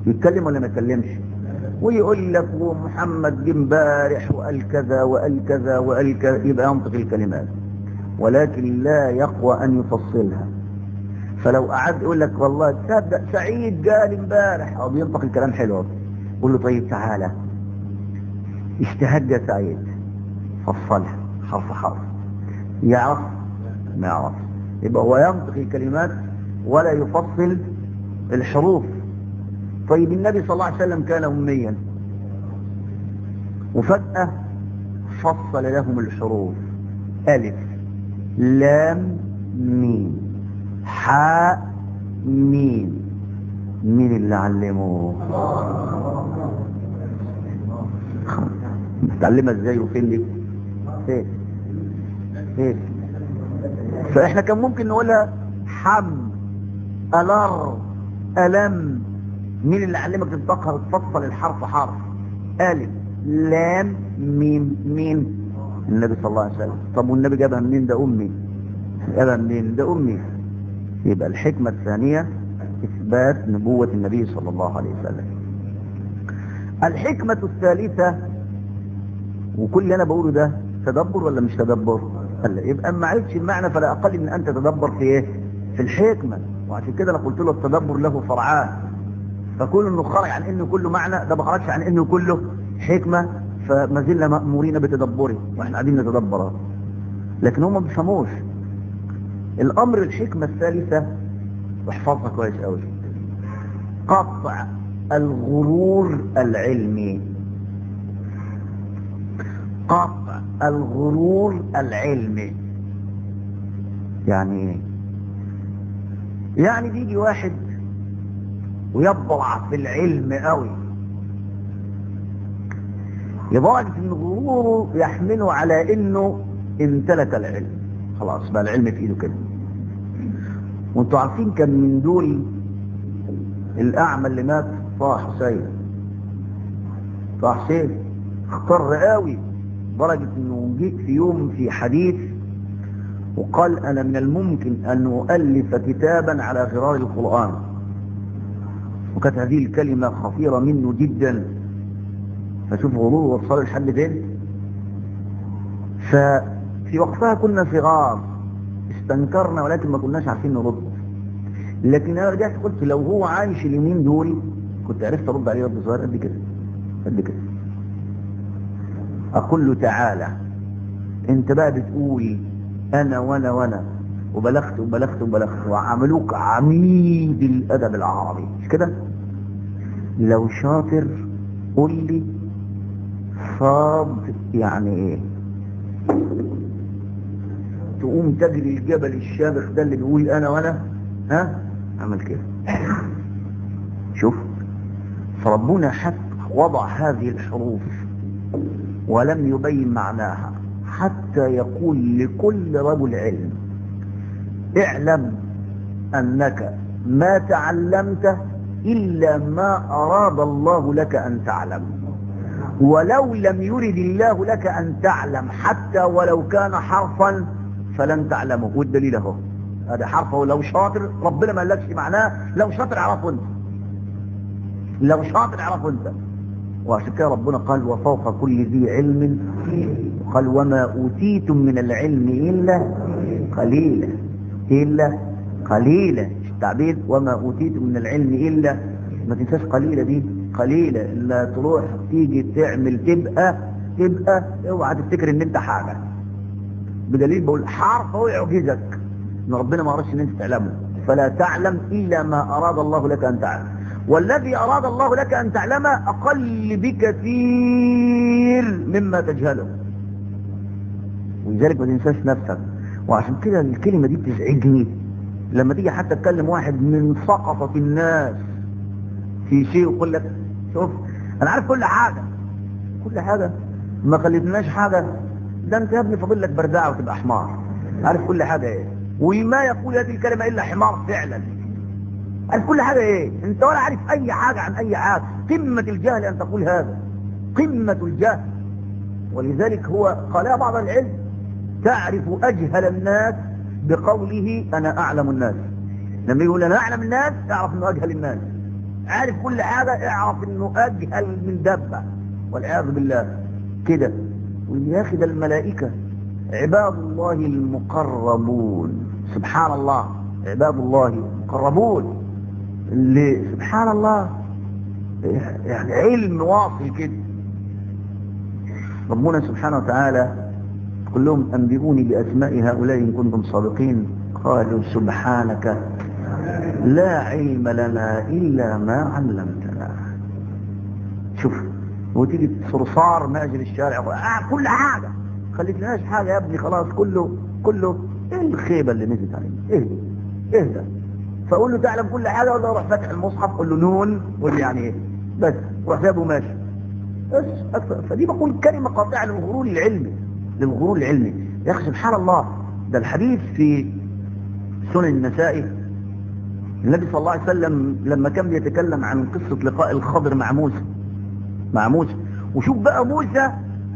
يتكلم ولا ما يتكلمش ويقول لك ومحمد جه امبارح وقال كذا وقال كذا وقال كذا يبقى ينطق الكلمات ولكن لا يقوى ان يفصلها فلو قعد يقول لك والله تصدق سعيد قال امبارح او بينطق الكلام حلو قول له طيب تعالى اجتهد يا سعيد فصلها حرف حرف يعرف ما يعرف يبقى هو ينطق الكلمات ولا يفصل الحروف طيب النبي صلى الله عليه وسلم كان أميا وفجأة فصل لهم الحروف ألف لام ميم حاء ميم مين اللي علمه متعلمة ازاي وفين دي فين فين فاحنا كان ممكن نقولها حم ألر ألم مين اللي علمك تنطقها وتفصل الحرف حرف ألف لام ميم مين النبي صلى الله عليه وسلم طب والنبي جابها منين ده أمي جابها منين ده أمي يبقى الحكمة الثانية إثبات نبوة النبي صلى الله عليه وسلم الحكمة الثالثة وكل اللي أنا بقوله ده تدبر ولا مش تدبر هلا يبقى ما عرفتش المعنى فلا أقل من أن تتدبر في إيه في الحكمة وعشان كده أنا قلت له التدبر له فرعان فكون انه خرج عن انه كله معنى ده ما خرجش عن انه كله حكمة فما زلنا مأمورين بتدبره واحنا قاعدين نتدبره لكن هم ما بيفهموش الامر الحكمة الثالثة واحفظها كويس قوي قطع الغرور العلمي قطع الغرور العلمي يعني ايه يعني بيجي واحد ويبضع في العلم قوي لدرجة ان غروره يحمله على انه امتلك العلم خلاص بقى العلم في ايده كده وانتوا عارفين كان من دول الاعمى اللي مات طه حسين طه حسين اختار قوي درجة انه جيت في يوم في حديث وقال انا من الممكن ان اؤلف كتابا على غرار القرآن وكانت هذه الكلمة خطيرة منه جدا فشوف غرور وصل لحد فين ففي وقتها كنا صغار استنكرنا ولكن ما كناش عارفين نرد لكن انا رجعت قلت لو هو عايش اليومين دول كنت عرفت ارد عليه رد صغير قد كده قد كده اقول له تعالى انت بقى بتقول انا وانا وانا وبلغت وبلغت وبلغت وعملوك عميد الادب العربي مش كده لو شاطر قول لي صاد يعني ايه تقوم تجري الجبل الشامخ ده اللي بيقول انا وانا ها عمل كده شوف فربنا حتى وضع هذه الحروف ولم يبين معناها حتى يقول لكل رجل علم اعلم انك ما تعلمت الا ما اراد الله لك ان تعلم ولو لم يرد الله لك ان تعلم حتى ولو كان حرفا فلن تعلمه والدليل اهو هذا حرفه لو شاطر ربنا ما قالكش معناه لو شاطر اعرفه انت لو شاطر اعرفه انت وعشان كده ربنا قال وفوق كل ذي علم قال وما اوتيتم من العلم الا قليلا الا قليلا التعبير وما اوتيتم من العلم الا ما تنساش قليله دي قليله لا تروح تيجي تعمل تبقى تبقى اوعى تفتكر ان انت حاجه بدليل بقول حرف هو يعجزك ان ربنا ما ارادش ان انت تعلمه فلا تعلم الا ما اراد الله لك ان تعلم والذي اراد الله لك ان تعلمه اقل بكثير مما تجهله ولذلك ما تنساش نفسك وعشان كده الكلمه دي بتزعجني لما تيجي حتى تكلم واحد من سقطة الناس في شيء ويقول لك شوف انا عارف كل حاجة كل حاجة ما خليتناش حاجة ده انت يا ابني فاضل لك بردعة وتبقى حمار عارف كل حاجة ايه وما يقول هذه الكلمة الا حمار فعلا عارف كل حاجة ايه انت ولا عارف اي حاجة عن اي حاجة قمة الجهل ان تقول هذا قمة الجهل ولذلك هو قال بعض العلم تعرف اجهل الناس بقوله انا اعلم الناس لما يقول انا اعلم الناس اعرف انه اجهل الناس عارف كل حاجة اعرف انه اجهل من دبة والعياذ بالله كده يا اخي ده الملائكة عباد الله المقربون سبحان الله عباد الله المقربون اللي سبحان الله يعني علم واصل كده ربنا سبحانه وتعالى قل لهم أنبئوني بأسماء هؤلاء إن كنتم صادقين قالوا سبحانك لا علم لنا إلا ما علمتنا شوف وتيجي صرصار ماجر الشارع آه كل حاجة خليت لناش حاجة يا ابني خلاص كله كله ايه الخيبة اللي نزلت علينا اهدى اهدى فاقول له تعلم كل حاجة ولا روح فاتح المصحف قول له نون قول لي يعني ايه بس روح سابه ماشي بس أكثر. فدي بقول كلمة قاطعة للغرور العلمي للغرور العلمي يا اخي سبحان الله ده الحديث في سنن النسائي النبي صلى الله عليه وسلم لما كان بيتكلم عن قصة لقاء الخضر مع موسى مع موسى وشوف بقى موسى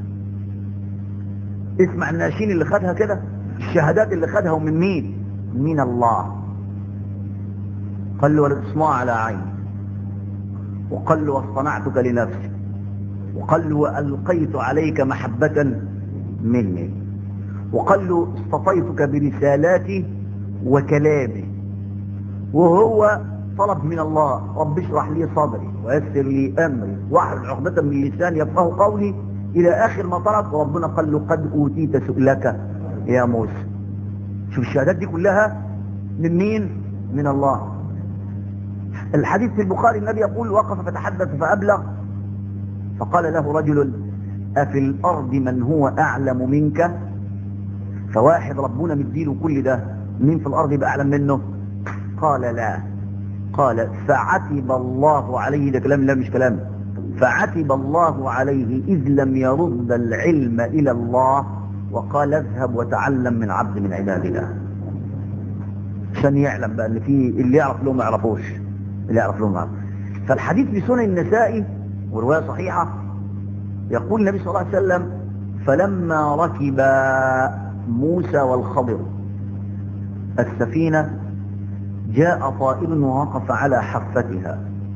اسمع الناشين اللي خدها كده الشهادات اللي خدها ومن مين من الله قال له ولتصنع على عيني وقال له واصطنعتك لنفسي وقال له وألقيت عليك محبة مني وقال له اصطفيتك برسالاتي وكلامي وهو طلب من الله رب اشرح لي صدري ويسر لي امري واحلل عقدة من لساني يفقه قولي الى اخر ما طلب وربنا قال له قد اوتيت سؤلك يا موسى شوف الشهادات دي كلها من مين من الله الحديث في البخاري النبي يقول وقف فتحدث فابلغ فقال له رجل افي الارض من هو اعلم منك فواحد ربنا مديله كل ده مين في الارض يبقى اعلم منه قال لا قال فعتب الله عليه ده كلام لا مش كلام فعتب الله عليه إذ لم يرد العلم إلى الله وقال اذهب وتعلم من عبد من عباد الله عشان يعلم بقى ان في اللي يعرف له ما يعرفوش اللي يعرف له ما يعرف فالحديث في سنن النسائي ورواية صحيحة يقول النبي صلى الله عليه وسلم فلما ركب موسى والخضر السفينة جاء طائر ووقف على حفتها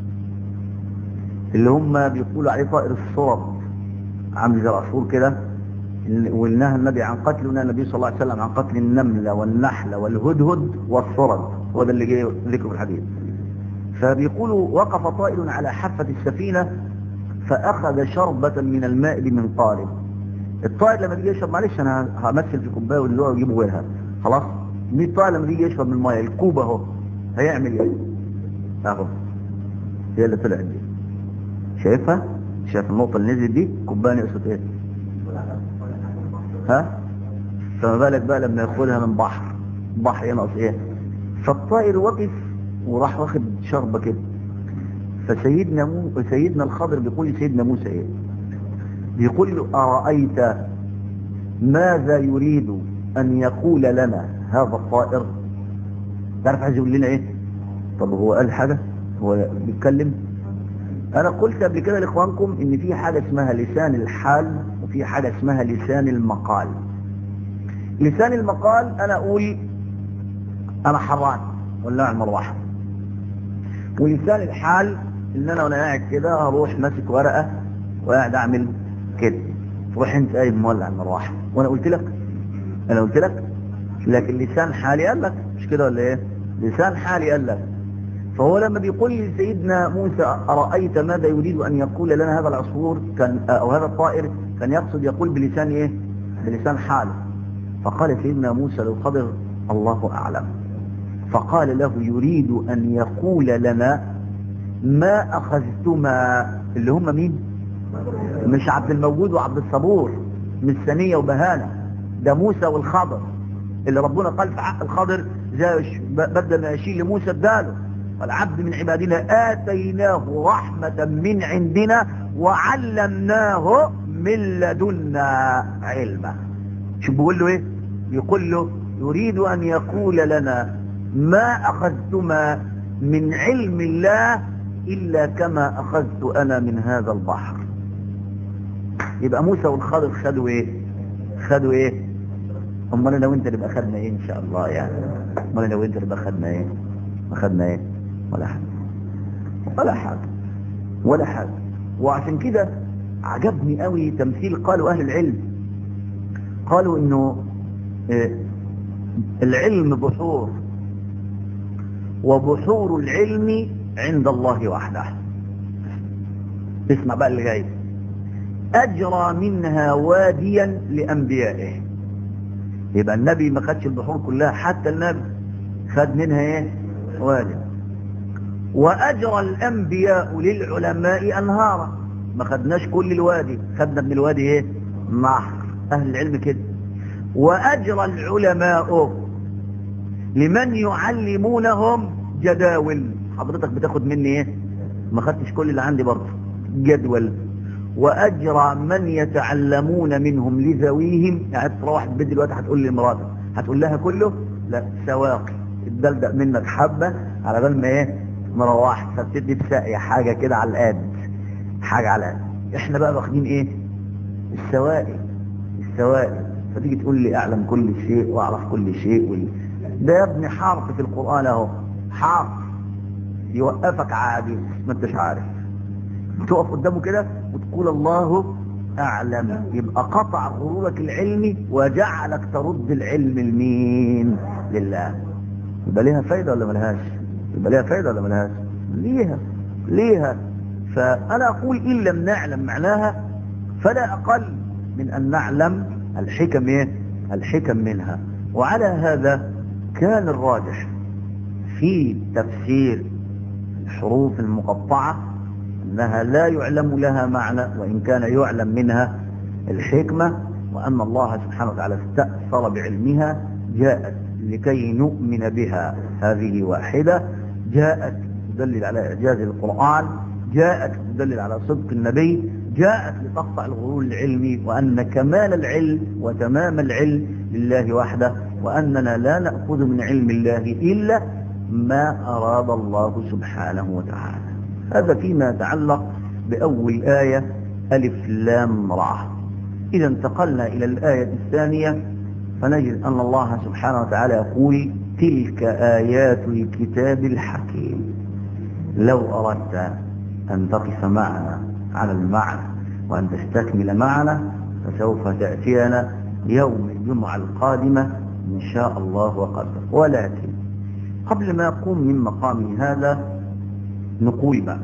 اللي هم بيقولوا عليه طائر الصرب عامل زي العصفور كده ونهى النبي عن قتل ونهى النبي صلى الله عليه وسلم عن قتل النملة والنحلة والهدهد والصرد هو ده اللي جاي ذكره في الحديث فبيقولوا وقف طائر على حافة السفينة فأخذ شربة من الماء من قارب الطائر لما بيجي يشرب معلش أنا همثل في كوباية واللي هو يجيبه غيرها خلاص مين الطائر لما بيجي يشرب من الماء الكوب اهو هيعمل ايه اهو هي اللي طلعت دي شايفها شايف النقطة اللي نزلت دي كوباية نقصت ايه ها فما بالك بقى لما ياخدها من بحر بحر ينقص ايه فالطائر وقف وراح واخد شربة كده فسيدنا مو... سيدنا الخضر بيقول لسيدنا موسى ايه بيقول له أرأيت ماذا يريد أن يقول لنا هذا الطائر تعرف عايز يقول لنا ايه طب هو قال حاجة هو بيتكلم انا قلت قبل كده لاخوانكم ان في حاجة اسمها لسان الحال وفي حاجة اسمها لسان المقال لسان المقال انا اقول انا حران ولا المروحة ولسان الحال ان انا وانا قاعد كده اروح ماسك ورقة وقاعد اعمل كده تروح انت قايم مولع المروحة وانا قلت لك انا قلت لك لكن لسان حالي قال لك مش كده ولا ايه لسان حالي قال لك فهو لما بيقول لسيدنا موسى أرأيت ماذا يريد أن يقول لنا هذا العصفور كان أو هذا الطائر كان يقصد يقول بلسان إيه بلسان حال فقال سيدنا موسى للخضر الله أعلم فقال له يريد أن يقول لنا ما أخذتما اللي هم مين مش عبد الموجود وعبد الصبور مش ثانية وبهانة ده موسى والخضر اللي ربنا قال في حق الخضر زي بدل ما يشيل لموسى اداله العبد من عبادنا آتيناه رحمة من عندنا وعلمناه من لدنا علما شو بيقول له ايه يقول له يريد ان يقول لنا ما اخذتما من علم الله الا كما اخذت انا من هذا البحر يبقى موسى والخضر خدوا ايه خدوا ايه امال انا وانت نبقى خدنا ايه ان شاء الله يعني امال انا وانت نبقى خدنا ايه اخدنا ايه ولا حاجه ولا حاجة ولا حاجة وعشان كده عجبني قوي تمثيل قالوا أهل العلم قالوا إنه آه، العلم بحور وبحور العلم عند الله وحده اسمع بقى اللي جاي أجرى منها واديا لأنبيائه يبقى النبي ما خدش البحور كلها حتى النبي خد منها ايه وادي وأجرى الأنبياء للعلماء أنهارا ما خدناش كل الوادي خدنا من الوادي ايه نهر أهل العلم كده وأجرى العلماء لمن يعلمونهم جداول حضرتك بتاخد مني ايه ما خدتش كل اللي عندي برضه جدول واجرى من يتعلمون منهم لذويهم يعني تروح البيت دلوقتي هتقول لمراتك هتقول لها كله لا سواقي الدلدق منك حبه على بال ما ايه مروحت فبتدي بساقية حاجه كده على القد حاجه على القد احنا بقى واخدين ايه السوائل السوائل فتيجي تقول لي اعلم كل شيء واعرف كل شيء وال... ده يا ابني حرف في القران اهو حرف يوقفك عادي ما انتش عارف تقف قدامه كده وتقول الله اعلم يبقى قطع غرورك العلمي وجعلك ترد العلم لمين لله يبقى ليها فايده ولا ملهاش يبقى ليها فايده ولا ملهاش ليها ليها فانا اقول ان لم نعلم معناها فلا اقل من ان نعلم الحكم ايه الحكم منها وعلى هذا كان الراجح في تفسير الحروف المقطعة أنها لا يعلم لها معنى وإن كان يعلم منها الحكمة وأن الله سبحانه وتعالى استأثر بعلمها جاءت لكي نؤمن بها هذه واحدة جاءت تدلل على إعجاز القرآن جاءت تدلل على صدق النبي جاءت لتقطع الغرور العلمي وأن كمال العلم وتمام العلم لله وحده وأننا لا نأخذ من علم الله إلا ما أراد الله سبحانه وتعالى هذا فيما يتعلق بأول آية ألف لام را إذا انتقلنا إلى الآية الثانية فنجد أن الله سبحانه وتعالى يقول تلك آيات الكتاب الحكيم لو أردت أن تقف معنا على المعنى وأن تستكمل معنا فسوف تأتينا يوم الجمعة القادمة إن شاء الله وقدر ولكن قبل ما أقوم من مقامي هذا نقول بقى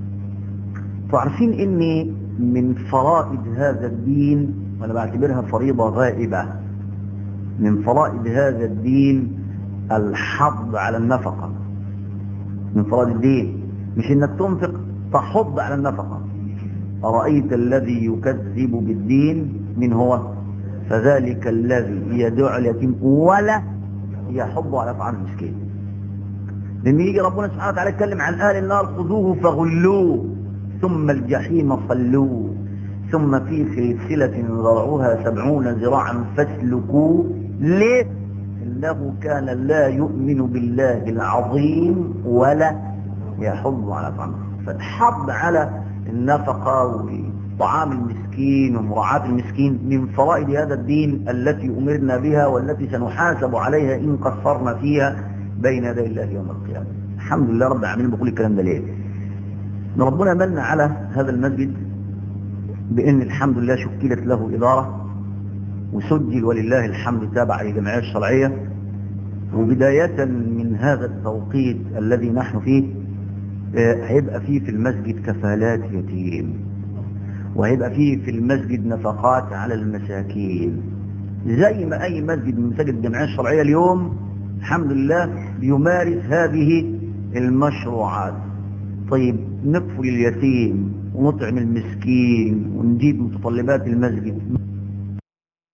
تعرفين إني من فرائض هذا الدين وأنا بعتبرها فريضة غائبة من فرائض هذا الدين الحض على النفقة من فرائض الدين مش إنك تنفق تحض على النفقة أرأيت الذي يكذب بالدين من هو فذلك الذي يدعو اليتيم ولا يحض على طعام المسكين لما يجي ربنا سبحانه وتعالى يتكلم عن اهل النار خذوه فغلوه ثم الجحيم صلوه ثم في سلسلة ذرعها سبعون ذراعا فاسلكوه ليه انه كان لا يؤمن بالله العظيم ولا يحض على طعام فالحض على النفقة وطعام المسكين ومراعاة المسكين من فرائض هذا الدين التي أمرنا بها والتي سنحاسب عليها إن قصرنا فيها بين يدي الله يوم القيامة الحمد لله رب العالمين بقول الكلام ده ليه ان ربنا من على هذا المسجد بان الحمد لله شكلت له إدارة وسجل ولله الحمد تابع للجمعية الشرعية وبداية من هذا التوقيت الذي نحن فيه هيبقى فيه في المسجد كفالات يتيم وهيبقى فيه في المسجد نفقات على المساكين زي ما أي مسجد من مساجد الجمعية الشرعية اليوم الحمد لله بيمارس هذه المشروعات طيب نكفل اليتيم ونطعم المسكين ونجيب متطلبات المسجد